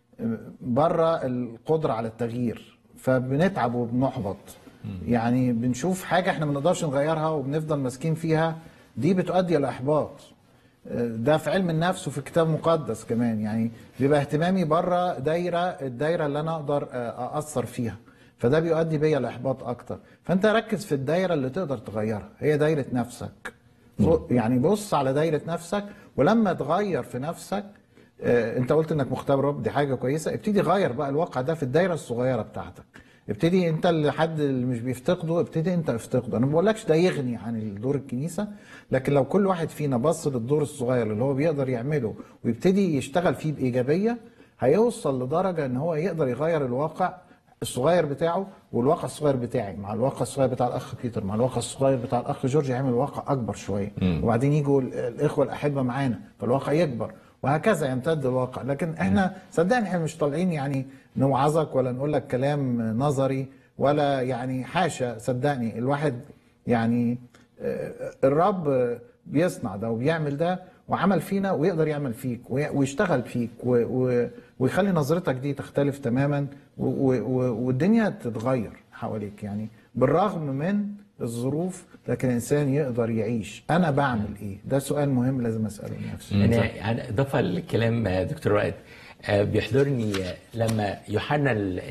بره القدره على التغيير فبنتعب وبنحبط يعني بنشوف حاجه احنا ما نقدرش نغيرها وبنفضل ماسكين فيها دي بتؤدي الى احباط آه، ده في علم النفس وفي الكتاب المقدس كمان يعني بيبقى اهتمامي بره دايره الدايره اللي انا اقدر آه، اثر فيها فده بيؤدي بيا لاحباط اكتر فانت ركز في الدايره اللي تقدر تغيرها هي دايره نفسك يعني بص على دايره نفسك ولما تغير في نفسك آه، انت قلت انك مختبر رب دي حاجه كويسه ابتدي غير بقى الواقع ده في الدايره الصغيره بتاعتك ابتدي انت اللي حد اللي مش بيفتقده ابتدي انت افتقده انا ما بقولكش ده يغني عن دور الكنيسه لكن لو كل واحد فينا بص للدور الصغير اللي هو بيقدر يعمله ويبتدي يشتغل فيه بايجابيه هيوصل لدرجه ان هو يقدر يغير الواقع الصغير بتاعه والواقع الصغير بتاعي مع الواقع الصغير بتاع الاخ بيتر مع الواقع الصغير بتاع الاخ جورج يعمل واقع اكبر شويه وبعدين يجوا ال- الاخوه الاحبه معانا فالواقع يكبر وهكذا يمتد الواقع لكن احنا صدقني احنا مش طالعين يعني نوعظك ولا نقول لك كلام نظري ولا يعني حاشا صدقني الواحد يعني آه، الرب آه، بيصنع ده وبيعمل ده وعمل فينا ويقدر يعمل فيك وي- ويشتغل فيك و- و- ويخلي نظرتك دي تختلف تماما و- و- و- والدنيا تتغير حواليك يعني بالرغم من الظروف لكن الانسان يقدر يعيش انا بعمل ايه ده سؤال مهم لازم اساله لنفسي انا يعني اضافه للكلام آه، دكتور رائد آه، بيحضرني آه، لما يوحنا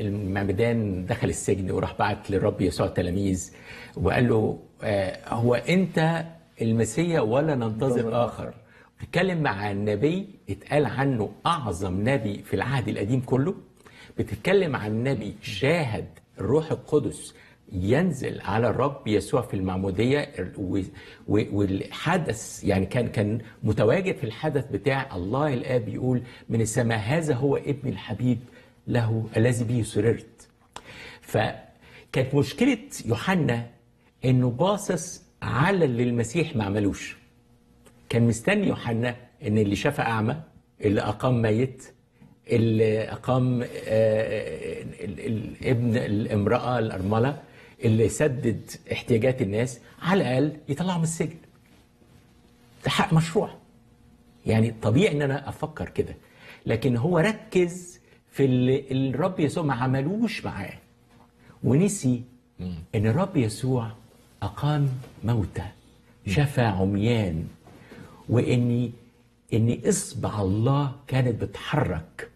المعمدان دخل السجن وراح بعت للرب يسوع التلاميذ وقال له آه، هو انت المسيا ولا ننتظر اخر بتتكلم مع النبي اتقال عنه اعظم نبي في العهد القديم كله بتتكلم عن نبي شاهد الروح القدس ينزل على الرب يسوع في المعموديه و- و- والحدث يعني كان كان متواجد في الحدث بتاع الله الاب يقول من السماء هذا هو ابن الحبيب له الذي به سررت فكانت مشكله يوحنا انه باصص على اللي المسيح ما عملوش كان مستني يوحنا ان اللي شاف اعمى اللي اقام ميت اللي اقام آه، ال- ال- ابن الامراه الارمله اللي سدد احتياجات الناس على الاقل يطلعهم من السجن ده حق مشروع يعني طبيعي ان انا افكر كده لكن هو ركز في اللي الرب يسوع ما عملوش معاه ونسي ان الرب يسوع اقام موتى شفى عميان واني ان اصبع الله كانت بتحرك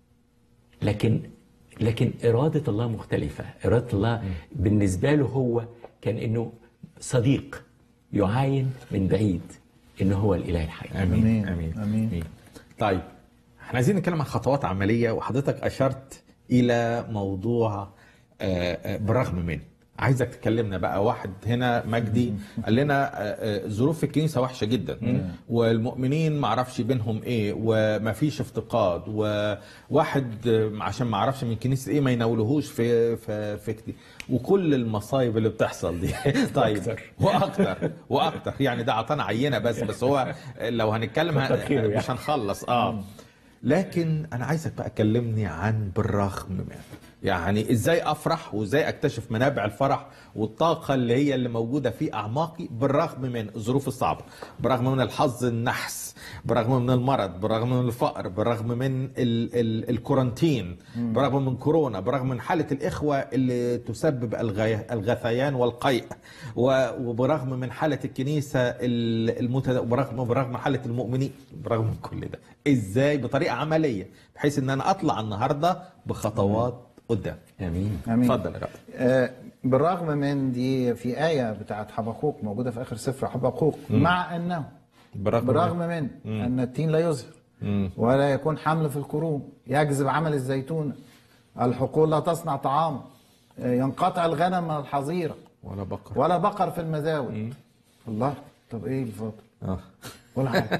لكن لكن اراده الله مختلفه اراده الله بالنسبه له هو كان انه صديق يعاين من بعيد انه هو الاله الحي امين آمين. امين آمين. امين طيب احنا عايزين نتكلم عن خطوات عمليه وحضرتك اشرت الى موضوع آه، آه، بالرغم من عايزك تكلمنا بقى واحد هنا مجدي قال لنا آه، آه، ظروف الكنيسه وحشه جدا والمؤمنين ما اعرفش بينهم ايه وما فيش افتقاد وواحد آه، عشان ما اعرفش من كنيسه ايه ما يناولهوش في في في كتير وكل المصايب اللي بتحصل دي طيب واكتر واكتر يعني ده عطانا عينه بس بس هو لو هنتكلم كتر خيره يعني. مش هنخلص اه لكن انا عايزك بقى تكلمني عن بالرغم من يعني ازاي افرح وازاي اكتشف منابع الفرح والطاقه اللي هي اللي موجوده في اعماقي بالرغم من الظروف الصعبه بالرغم من الحظ النحس بالرغم من المرض بالرغم من الفقر بالرغم من ال ال الكورنتين بالرغم من كورونا بالرغم من حاله الاخوه اللي تسبب الغي- الغثيان والقيء و- وبرغم من حاله الكنيسه ال- المتد... وبرغم برغم من حاله المؤمنين برغم من كل ده ازاي بطريقه عمليه بحيث ان انا اطلع النهارده بخطوات قدام امين امين اتفضل يا رب آه، بالرغم من دي في آية بتاعت حبقوق موجودة في آخر سفر حبقوق مع أنه بالرغم بالرغم من أن التين لا يزهر ولا يكون حمل في الكروم يجذب عمل الزيتون الحقول لا تصنع طعام آه، ينقطع الغنم من الحظيرة ولا بقر ولا بقر في المزاول الله طب ايه اللي فاضل؟ اه ولا حاجة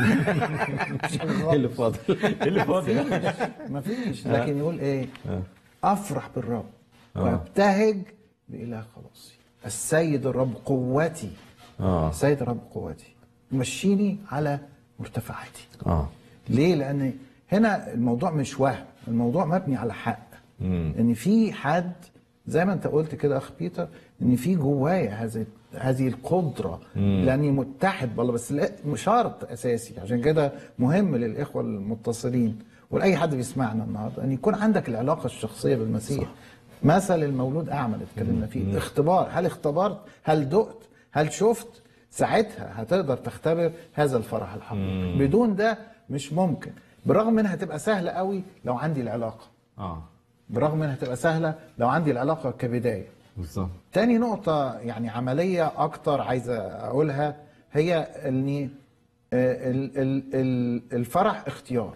مش حاجة ايه خالص. اللي فاضل اللي فاضل مفيش لكن يقول ايه افرح بالرب وابتهج باله خلاصي السيد الرب قوتي اه السيد الرب قوتي مشيني على مرتفعاتي اه ليه لان هنا الموضوع مش وهم الموضوع مبني على حق ان في حد زي ما انت قلت كده اخ بيتر ان في جوايا هذه هذه القدره لاني متحد بالله بس لا شرط اساسي عشان كده مهم للاخوه المتصلين ولاي حد بيسمعنا النهارده ان يكون عندك العلاقه الشخصيه بالمسيح صح. مثل المولود اعمى اللي اتكلمنا فيه اختبار هل اختبرت هل دقت هل شفت ساعتها هتقدر تختبر هذا الفرح الحقيقي بدون ده مش ممكن بالرغم انها هتبقى سهله قوي لو عندي العلاقه اه بالرغم انها هتبقى سهله لو عندي العلاقه كبدايه بالظبط تاني نقطة يعني عملية أكتر عايزة أقولها هي إن آه، ال- ال- ال- الفرح اختيار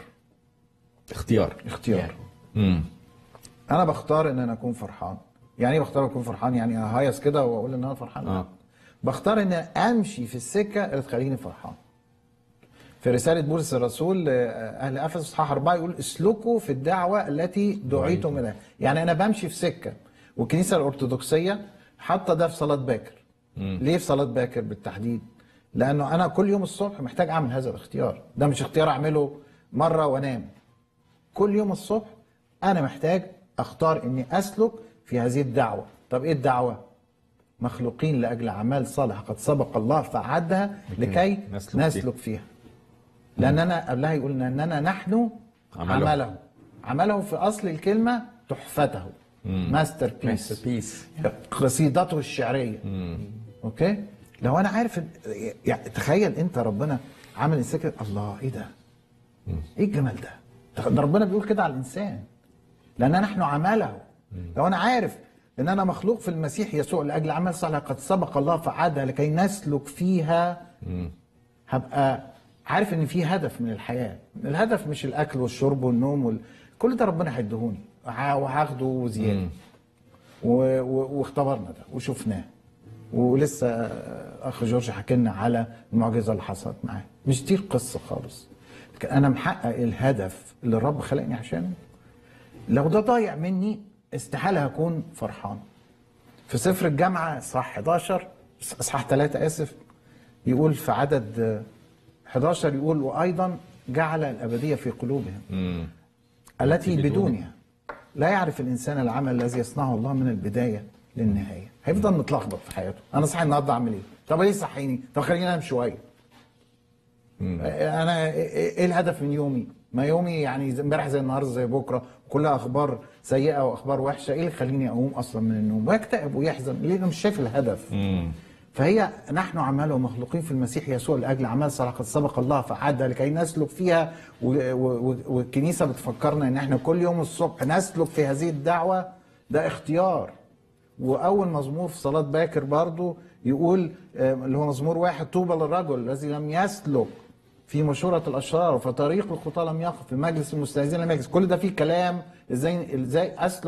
اختيار اختيار امم أنا بختار إن أنا أكون فرحان يعني إيه بختار أكون فرحان يعني أهيص كده وأقول إن أنا فرحان لا. آه. بختار إن أمشي في السكة اللي تخليني فرحان في رسالة بولس الرسول لأهل أفسس إصحاح أربعة يقول اسلكوا في الدعوة التي دعيتم إليها يعني أنا بمشي في سكة والكنيسة الأرثوذكسية حاطة ده في صلاة باكر ليه في صلاة باكر بالتحديد؟ لأنه أنا كل يوم الصبح محتاج أعمل هذا الاختيار ده مش اختيار أعمله مرة وأنام كل يوم الصبح أنا محتاج أختار إني أسلك في هذه الدعوة طب إيه الدعوة؟ مخلوقين لأجل أعمال صالحة قد سبق الله فعدها لكي نسلك نسلك فيها لان انا قبلها يقول اننا نحن عمله. عمله عمله في اصل الكلمه تحفته ماستر بيس بيس قصيدته الشعريه اوكي لو انا عارف إن- يعني تخيل انت ربنا عامل انسان كده الله ايه ده ايه الجمال ده تخ- ده ربنا بيقول كده على الانسان لان نحن عمله لو انا عارف ان انا مخلوق في المسيح يسوع لاجل عمل صالح قد سبق الله فعادها لكي نسلك فيها هبقى عارف ان في هدف من الحياه الهدف مش الاكل والشرب والنوم وال... كل ده ربنا هيديهوني وه- وهاخده زياده و... و... واختبرنا ده وشفناه ولسه اخ جورج حكى لنا على المعجزه اللي حصلت معاه مش دي القصه خالص لكن انا محقق الهدف اللي الرب خلقني عشانه لو ده ضايع مني استحاله هكون فرحان في سفر الجامعه صح 11 اصحاح 3 اسف يقول في عدد آه، 11 يقول وايضا جعل الابديه في قلوبهم التي بدونها لا يعرف الانسان العمل الذي يصنعه الله من البدايه للنهايه هيفضل متلخبط في حياته انا صاحي النهارده اعمل ايه طب ليه صحيني طب خليني انام شويه انا ايه إيه الهدف من يومي ما يومي يعني زي- امبارح زي النهارده زي بكره كلها اخبار سيئه واخبار وحشه ايه اللي يخليني اقوم اصلا من النوم ويكتئب ويحزن ليه أنا مش شايف الهدف فهي نحن عماله مخلوقين في المسيح يسوع لاجل اعمال صالحه قد سبق الله فعدها لكي نسلك فيها و- و- و- والكنيسه بتفكرنا ان احنا كل يوم الصبح نسلك في هذه الدعوه ده اختيار واول مزمور في صلاه باكر برضو يقول آه، اللي هو مزمور واحد طوبى للرجل الذي لم يسلك في مشورة الأشرار وفي طريق الخطاة لم يقف في مجلس المستهزئين لم يجلس كل ده فيه كلام ازاي ازاي أسلك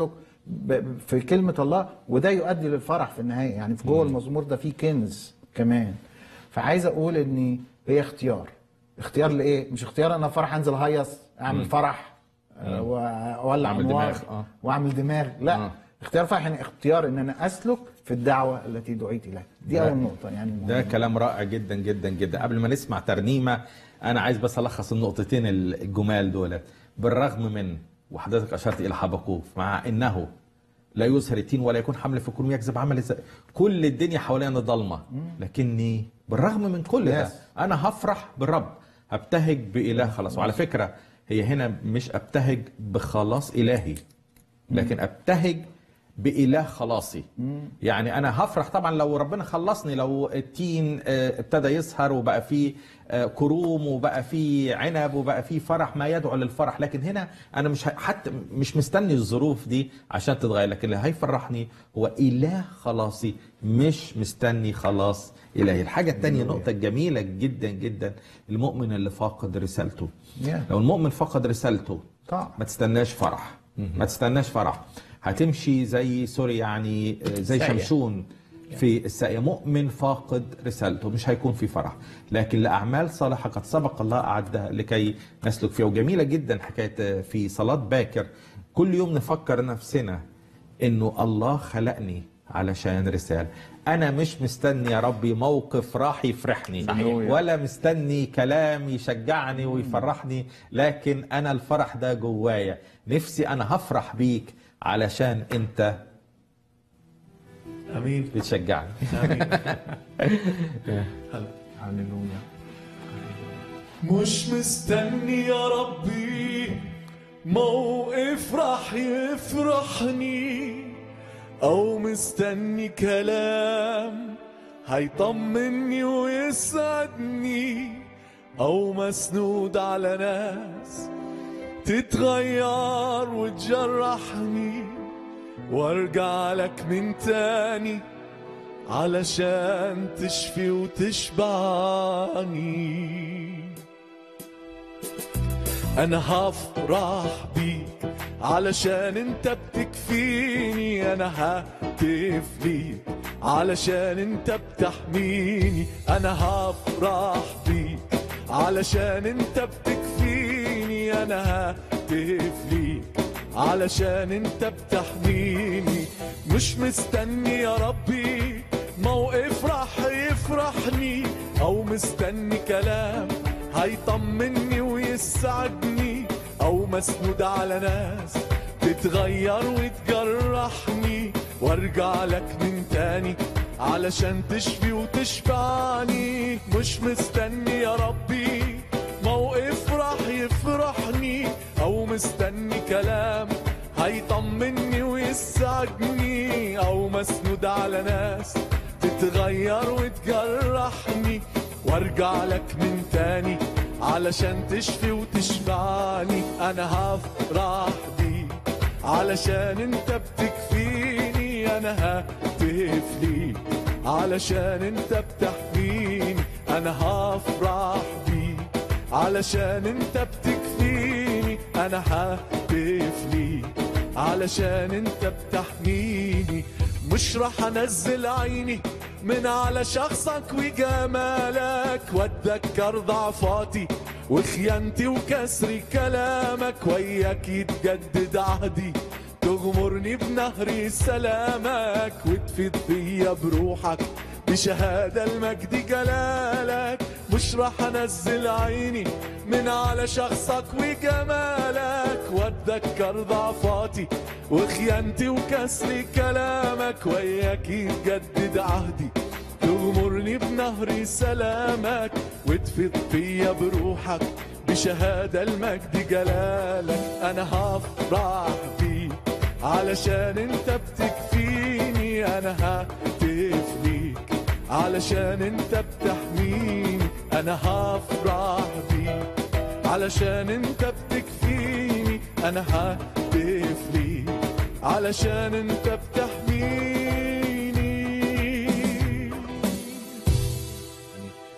ب- في كلمه الله وده يؤدي للفرح في النهايه يعني في جوه المزمور ده في كنز كمان فعايز اقول ان هي اختيار اختيار لايه مش اختيار انا فرح انزل هيص اعمل فرح آه، واولع أعمل انوار دماغ، آه. واعمل دماغ لا آه. اختيار فرح يعني اختيار ان انا اسلك في الدعوه التي دعيت اليها دي ده- اول نقطه يعني ده كلام رائع جدا جدا جدا قبل ما نسمع ترنيمه انا عايز بس الخص النقطتين الجمال دولت بالرغم من وحضرتك اشرت الى حبقوق مع انه لا يظهر التين ولا يكون حمل في كل يكذب عمل الز- كل الدنيا حوالينا ضلمه لكني بالرغم من كل ده Yes. انا هفرح بالرب هبتهج باله خلاص وعلى فكره هي هنا مش ابتهج بخلاص الهي لكن ابتهج بإله خلاصي يعني أنا هفرح طبعا لو ربنا خلصني لو التين آه، ابتدى يسهر وبقى فيه آه، كروم وبقى فيه عنب وبقى فيه فرح ما يدعو للفرح لكن هنا أنا مش ه- حتى مش مستني الظروف دي عشان تتغير لكن اللي هيفرحني هو إله خلاصي مش مستني خلاص إلهي الحاجة التانية نقطة جميلة جدا جدا المؤمن اللي فاقد رسالته Yeah. لو المؤمن فقد رسالته طبعا. ما تستناش فرح ما تستناش فرح هتمشي زي سوري يعني آه، زي ساقية. شمشون في الساقية مؤمن فاقد رسالته مش هيكون في فرح لكن لأعمال صالحة قد سبق الله أعدها لكي نسلك فيها وجميلة جدا حكاية آه، في صلاة باكر كل يوم نفكر نفسنا إنه الله خلقني علشان رسالة أنا مش مستني يا ربي موقف راح يفرحني صحيح. ولا مستني كلام يشجعني ويفرحني لكن أنا الفرح ده جوايا نفسي أنا هفرح بيك علشان أنت امين بتشجعني امين هللويا مش مستني يا ربي موقف راح يفرحني او مستني كلام هيطمني ويسعدني او مسنود على ناس تتغير وتجرحني وارجع لك من تاني علشان تشفي وتشبعني انا هفرح بيك علشان انت بتكفيني انا ههتف ليك علشان انت بتحميني انا هفرح بيك علشان انت بتكفيني انا ههتف ليك علشان انت بتحميني مش مستني يا ربي موقف راح يفرحني او مستني كلام هيطمني ويسعدني او مسنود على ناس تتغير وتجرحني وارجع لك من تاني علشان تشفي وتشفعني مش مستني يا ربي موقف راح يفرحني او مستني كلام هيطمني ويسعدني او مسنود على ناس تتغير وتجرحني وارجع لك من تاني علشان تشفي وتشفعني انا هفرح بيك علشان انت بتكفيني انا ههتف ليك علشان انت بتحميني انا هفرح بيك علشان انت بتكفيني انا ههتف ليك علشان انت بتحميني مش راح انزل عيني من على شخصك وجمالك واتذكر ضعفاتي وخيانتي وكسر كلامك وياك يتجدد عهدي تغمرني بنهر سلامك وتفيد فيا بروحك بشهادة المجد جلالك مش راح انزل عيني من على شخصك وجمالك واتذكر ضعفاتي وخيانتي وكسر كلامك وياك يتجدد عهدي تغمرني بنهر سلامك وتفيض فيا بروحك بشهادة المجد جلالك أنا هفرح بيك علشان انت بتكفيني أنا ههتف ليك علشان انت بتحميني أنا هفرح بيك علشان انت بتكفيني أنا ههتف ليك علشان انت بتحميني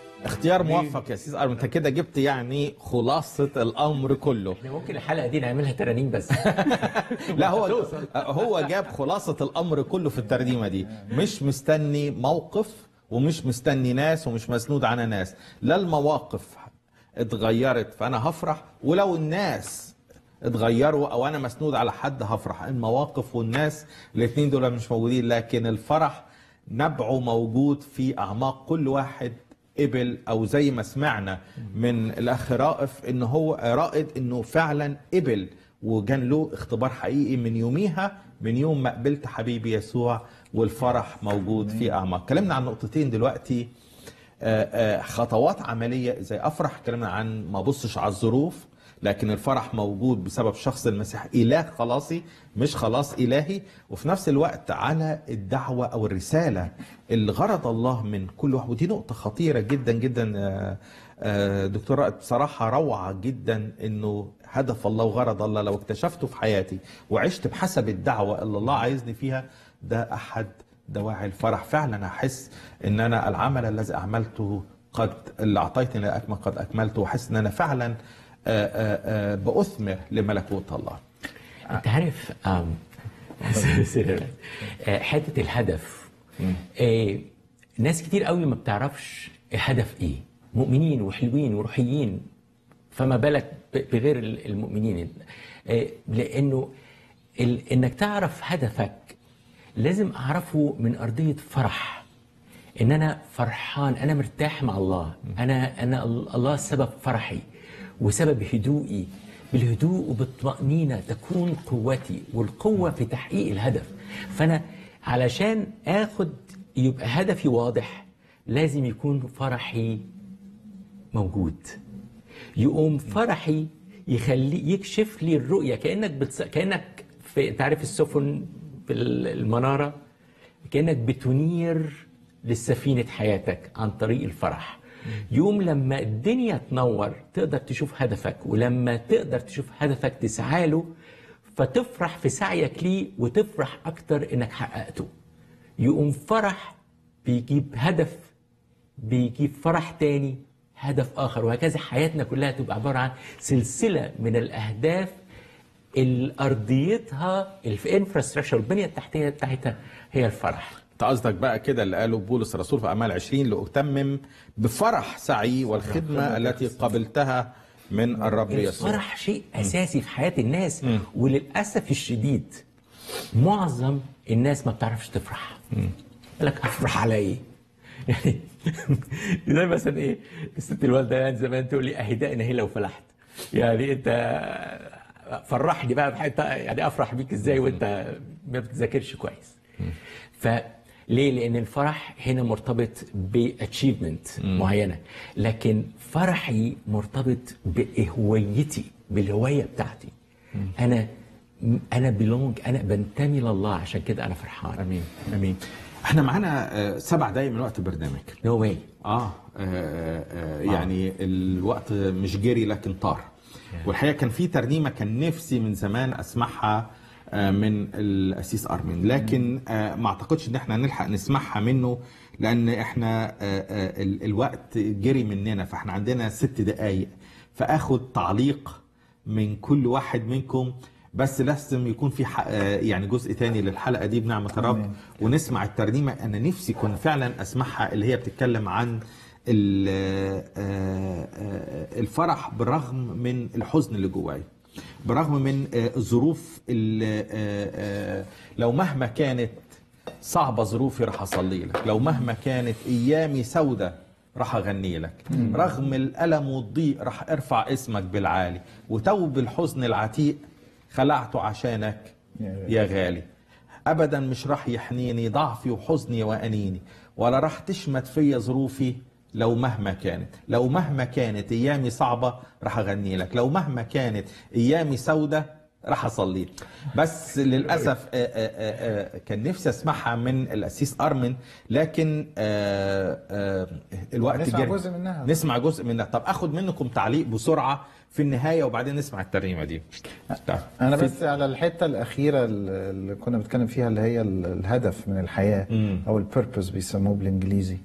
اختيار موفق يا سيس ارمن انت كده جبت يعني خلاصه الامر كله احنا ممكن الحلقه دي نعملها ترانيم بس لا هو هو جاب خلاصة الأمر كله في الترجمة دي مش مستني موقف ومش مستني ناس ومش مسنود على ناس لا المواقف اتغيرت فأنا هفرح ولو الناس اتغيروا او انا مسنود على حد هفرح المواقف والناس الاثنين دول مش موجودين لكن الفرح نبعه موجود في اعماق كل واحد قبل او زي ما سمعنا من الاخ رائف ان هو رائد انه فعلا قبل وكان له اختبار حقيقي من يوميها من يوم ما قبلت حبيبي يسوع والفرح موجود في اعماق اتكلمنا عن نقطتين دلوقتي آه، آه، خطوات عمليه ازاي افرح اتكلمنا عن ما بصش على الظروف لكن الفرح موجود بسبب شخص المسيح اله خلاصي مش خلاص الهي وفي نفس الوقت على الدعوه او الرساله اللي غرض الله من كل واحد ودي نقطه خطيره جدا جدا آه، آه، دكتور رائد بصراحه روعه جدا انه هدف الله وغرض الله لو اكتشفته في حياتي وعشت بحسب الدعوه اللي الله عايزني فيها ده احد دواعي الفرح فعلا احس ان انا العمل الذي اعملته قد اللي اعطيتني لاكمل قد اكملته واحس ان انا فعلا آه، آه، آه، باثمر لملكوت الله انت عارف آم، آه، حته الهدف آه، ناس كتير قوي ما بتعرفش الهدف ايه مؤمنين وحلوين وروحيين فما بالك ب- بغير ال- المؤمنين آه، لانه ال- انك تعرف هدفك لازم اعرفه من ارضيه فرح ان انا فرحان انا مرتاح مع الله انا انا الله سبب فرحي وسبب هدوئي بالهدوء وبالطمأنينة تكون قوتي والقوة في تحقيق الهدف فأنا علشان آخد يبقى هدفي واضح لازم يكون فرحي موجود يقوم فرحي يخلي يكشف لي الرؤية كأنك بتص... كأنك في تعرف السفن في المنارة كأنك بتنير للسفينة حياتك عن طريق الفرح يوم لما الدنيا تنور تقدر تشوف هدفك ولما تقدر تشوف هدفك تسعى له فتفرح في سعيك ليه وتفرح أكتر إنك حققته يقوم فرح بيجيب هدف بيجيب فرح تاني هدف آخر وهكذا حياتنا كلها تبقى عبارة عن سلسلة من الأهداف اللي أرضيتها الانفراستراكشر البنية التحتية بتاعتها هي الفرح انت قصدك بقى كده اللي قاله بولس الرسول في اعمال 20 لاتمم بفرح سعي والخدمه التي قبلتها من الرب يسوع الفرح شيء اساسي في حياه الناس وللاسف الشديد معظم الناس ما بتعرفش تفرح يقول لك افرح على ايه يعني زي مثلا ايه الست الوالده يعني زمان تقول لي اهدائنا هي لو فلحت يعني انت فرحني بقى بحته يعني افرح بيك ازاي وانت ما بتذاكرش كويس فليه لان الفرح هنا مرتبط باتشيفمنت معينه لكن فرحي مرتبط بهويتي بالهويه بتاعتي انا انا بلونج انا بنتمي لله عشان كده انا فرحان امين امين احنا معانا آه، سبع دقايق من وقت البرنامج نو واي آه, آه, آه يعني الوقت مش جري لكن طار والحقيقه كان في ترنيمه كان نفسي من زمان اسمعها آه، من الاسيس ارمين لكن آه، ما اعتقدش ان احنا نلحق نسمعها منه لان احنا آه، آه، ال- الوقت جري مننا فاحنا عندنا ست دقايق فاخد تعليق من كل واحد منكم بس لازم يكون في حق يعني جزء تاني للحلقه دي بنعمه الرب ونسمع الترنيمه انا نفسي كنت فعلا اسمعها اللي هي بتتكلم عن ال- آه، آه، الفرح بالرغم من الحزن اللي جواي برغم من آه، الظروف اللي آه، آه، لو مهما كانت صعبة ظروفي راح أصلي لك لو مهما كانت أيامي سودة راح أغني لك رغم الألم والضيق راح أرفع اسمك بالعالي وتوب الحزن العتيق خلعته عشانك يا غالي أبدا مش راح يحنيني ضعفي وحزني وأنيني ولا راح تشمت فيا ظروفي لو مهما كانت لو مهما كانت ايامي صعبه راح اغني لك لو مهما كانت ايامي سودة راح اصلي لك. بس للاسف آه، آه، آه، كان نفسي اسمعها من الاسيس ارمن لكن آه، آه، الوقت نسمع جري. جزء منها. نسمع جزء منها طب اخد منكم تعليق بسرعه في النهايه وبعدين نسمع الترنيمه دي طيب. انا بس على الحته الاخيره اللي كنا بنتكلم فيها اللي هي ال- الهدف من الحياه او البيربز بيسموه بالانجليزي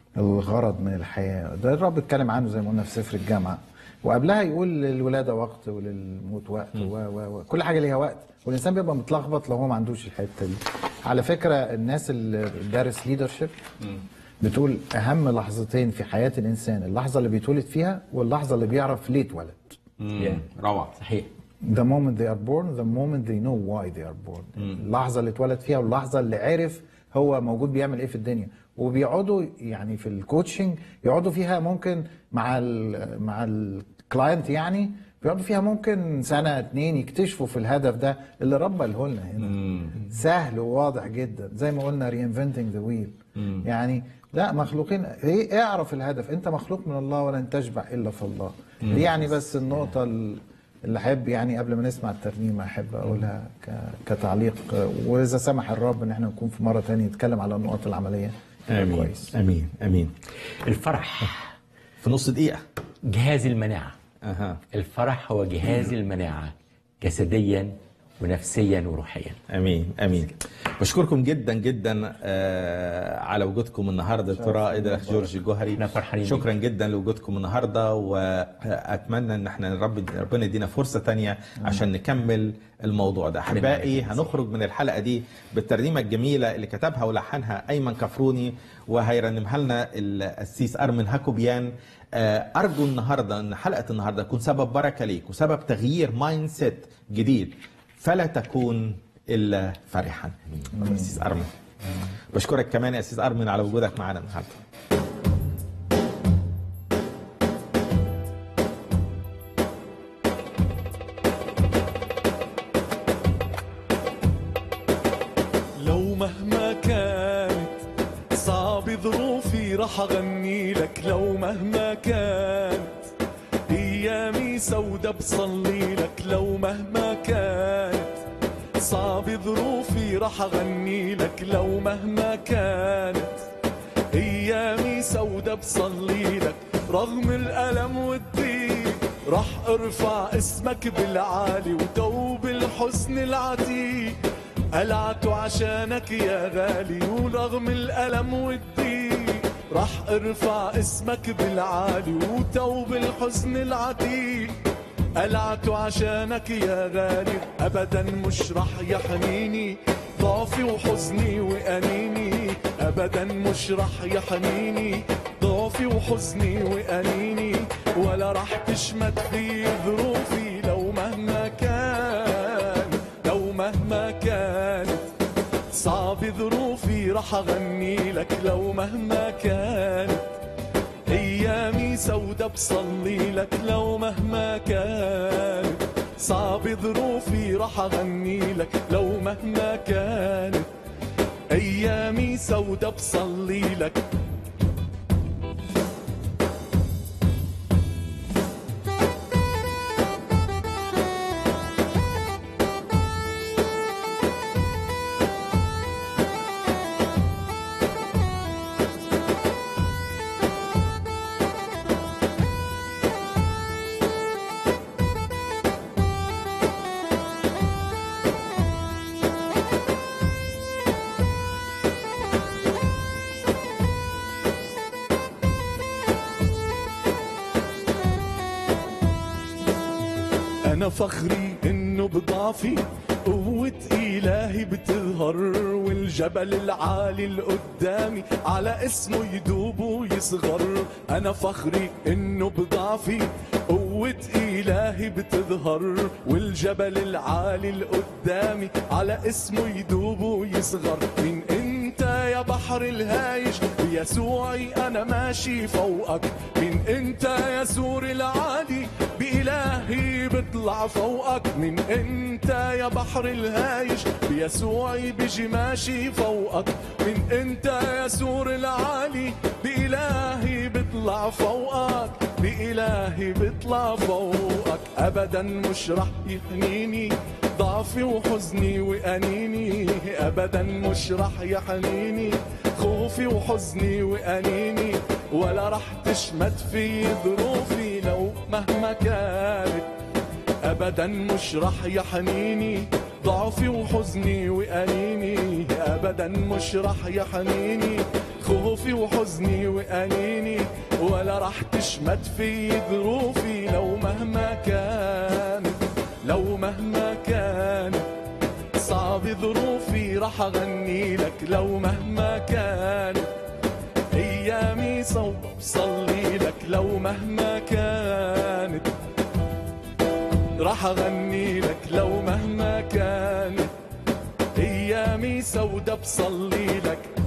الغرض من الحياه ده الرب اتكلم عنه زي ما قلنا في سفر الجامعه وقبلها يقول للولاده وقت وللموت وقت و و و كل حاجه ليها وقت والانسان بيبقى متلخبط لو هو ما عندوش الحته دي على فكره الناس اللي دارس ليدرشيب بتقول اهم لحظتين في حياه الانسان اللحظه اللي بيتولد فيها واللحظه اللي بيعرف ليه اتولد Yeah. روعه صحيح the moment they are born the moment they know why they are born اللحظة اللي اتولد فيها واللحظة اللي عرف هو موجود بيعمل ايه في الدنيا وبيقعدوا يعني في الكوتشنج يقعدوا فيها ممكن مع ال مع الكلاينت يعني بيقعدوا فيها ممكن سنة اتنين يكتشفوا في الهدف ده اللي رب قاله لنا هنا سهل وواضح جدا زي ما قلنا reinventing the wheel يعني لا مخلوقين ايه اعرف الهدف انت مخلوق من الله ولن تشبع الا في الله دي يعني بس النقطة ال- اللي احب يعني قبل ما نسمع الترنيمه احب اقولها ك- كتعليق واذا سمح الرب ان احنا نكون في مره تانية نتكلم على النقط العمليه يبقى امين كويس امين امين الفرح في نص دقيقه جهاز المناعة اها الفرح هو جهاز المناعة جسديا ونفسيا وروحيا امين امين بشكركم جدا جدا آه، على وجودكم النهارده دكتوراه الاخ جورج الجوهري احنا فرحانين بيك. شكرا جدا لوجودكم النهارده واتمنى ان احنا رب ربنا يدينا فرصه تانية عشان نكمل الموضوع ده احبائي هنخرج من الحلقه دي بالترنيمه الجميله اللي كتبها ولحنها ايمن كفروني وهيرنمها لنا القسيس ارمن هاكوبيان آه، ارجو النهارده ان حلقه النهارده تكون سبب بركه ليك وسبب تغيير مايند سيت جديد فلا تكون الا فرحا اسيس ارمن بشكرك كمان يا اسيس ارمن على وجودك معنا النهارده لو مهما كانت صعب ظروفي رح اغني لك لو مهما كانت ايامي سودة بصلي لك لو مهما كانت صعب ظروفي رح اغني لك لو مهما كانت ايامي سودة بصلي لك رغم الالم والضيق رح ارفع اسمك بالعالي وتوب الحزن العتيق قلعت عشانك يا غالي ورغم الألم والضيق رح ارفع اسمك بالعالي وتوب الحزن العتيق قلعت عشانك يا غالي أبدا مش رح يحنيني ضعفي وحزني وأنيني أبدا مش رح يحنيني ضعفي وحزني وأنيني ولا رح تشمت في ظروفي لو مهما كان لو مهما كانت صعب ظروفي رح اغني لك لو مهما كانت ايامي سودة بصلي لك لو مهما كانت صعب ظروفي رح اغني لك لو مهما كانت ايامي سودة بصلي لك أنا فخري إنه بضعفي قوة إلهي بتظهر والجبل العالي اللي قدامي على اسمه يدوب ويصغر أنا فخري إنه بضعفي قوة إلهي بتظهر والجبل العالي اللي قدامي على اسمه يدوب ويصغر من انت يا بحر الهايج بيسوعي انا ماشي فوقك من انت يا سور العالي بإلهي بطلع فوقك من انت يا بحر الهايج بيسوعي بيجي ماشي فوقك من انت يا سور العالي بإلهي بطلع فوقك بإلهي بطلع فوقك أبدا مش رح يحنيني ضعفي وحزني وأنيني أبدا مش رح يحنيني خوفي وحزني وأنيني ولا رح تشمت في ظروفي لو مهما كانت ابدا مش رح يحنيني ضعفي وحزني وانيني ابدا مش رح يحنيني خوفي وحزني وأنيني ولا رح تشمت في ظروفي لو مهما كانت لو مهما كانت صعب ظروفي رح أغني لك لو مهما كانت أيامي صوب بصلي لك لو مهما كانت رح أغني لك لو مهما كانت أيامي سودة بصلي لك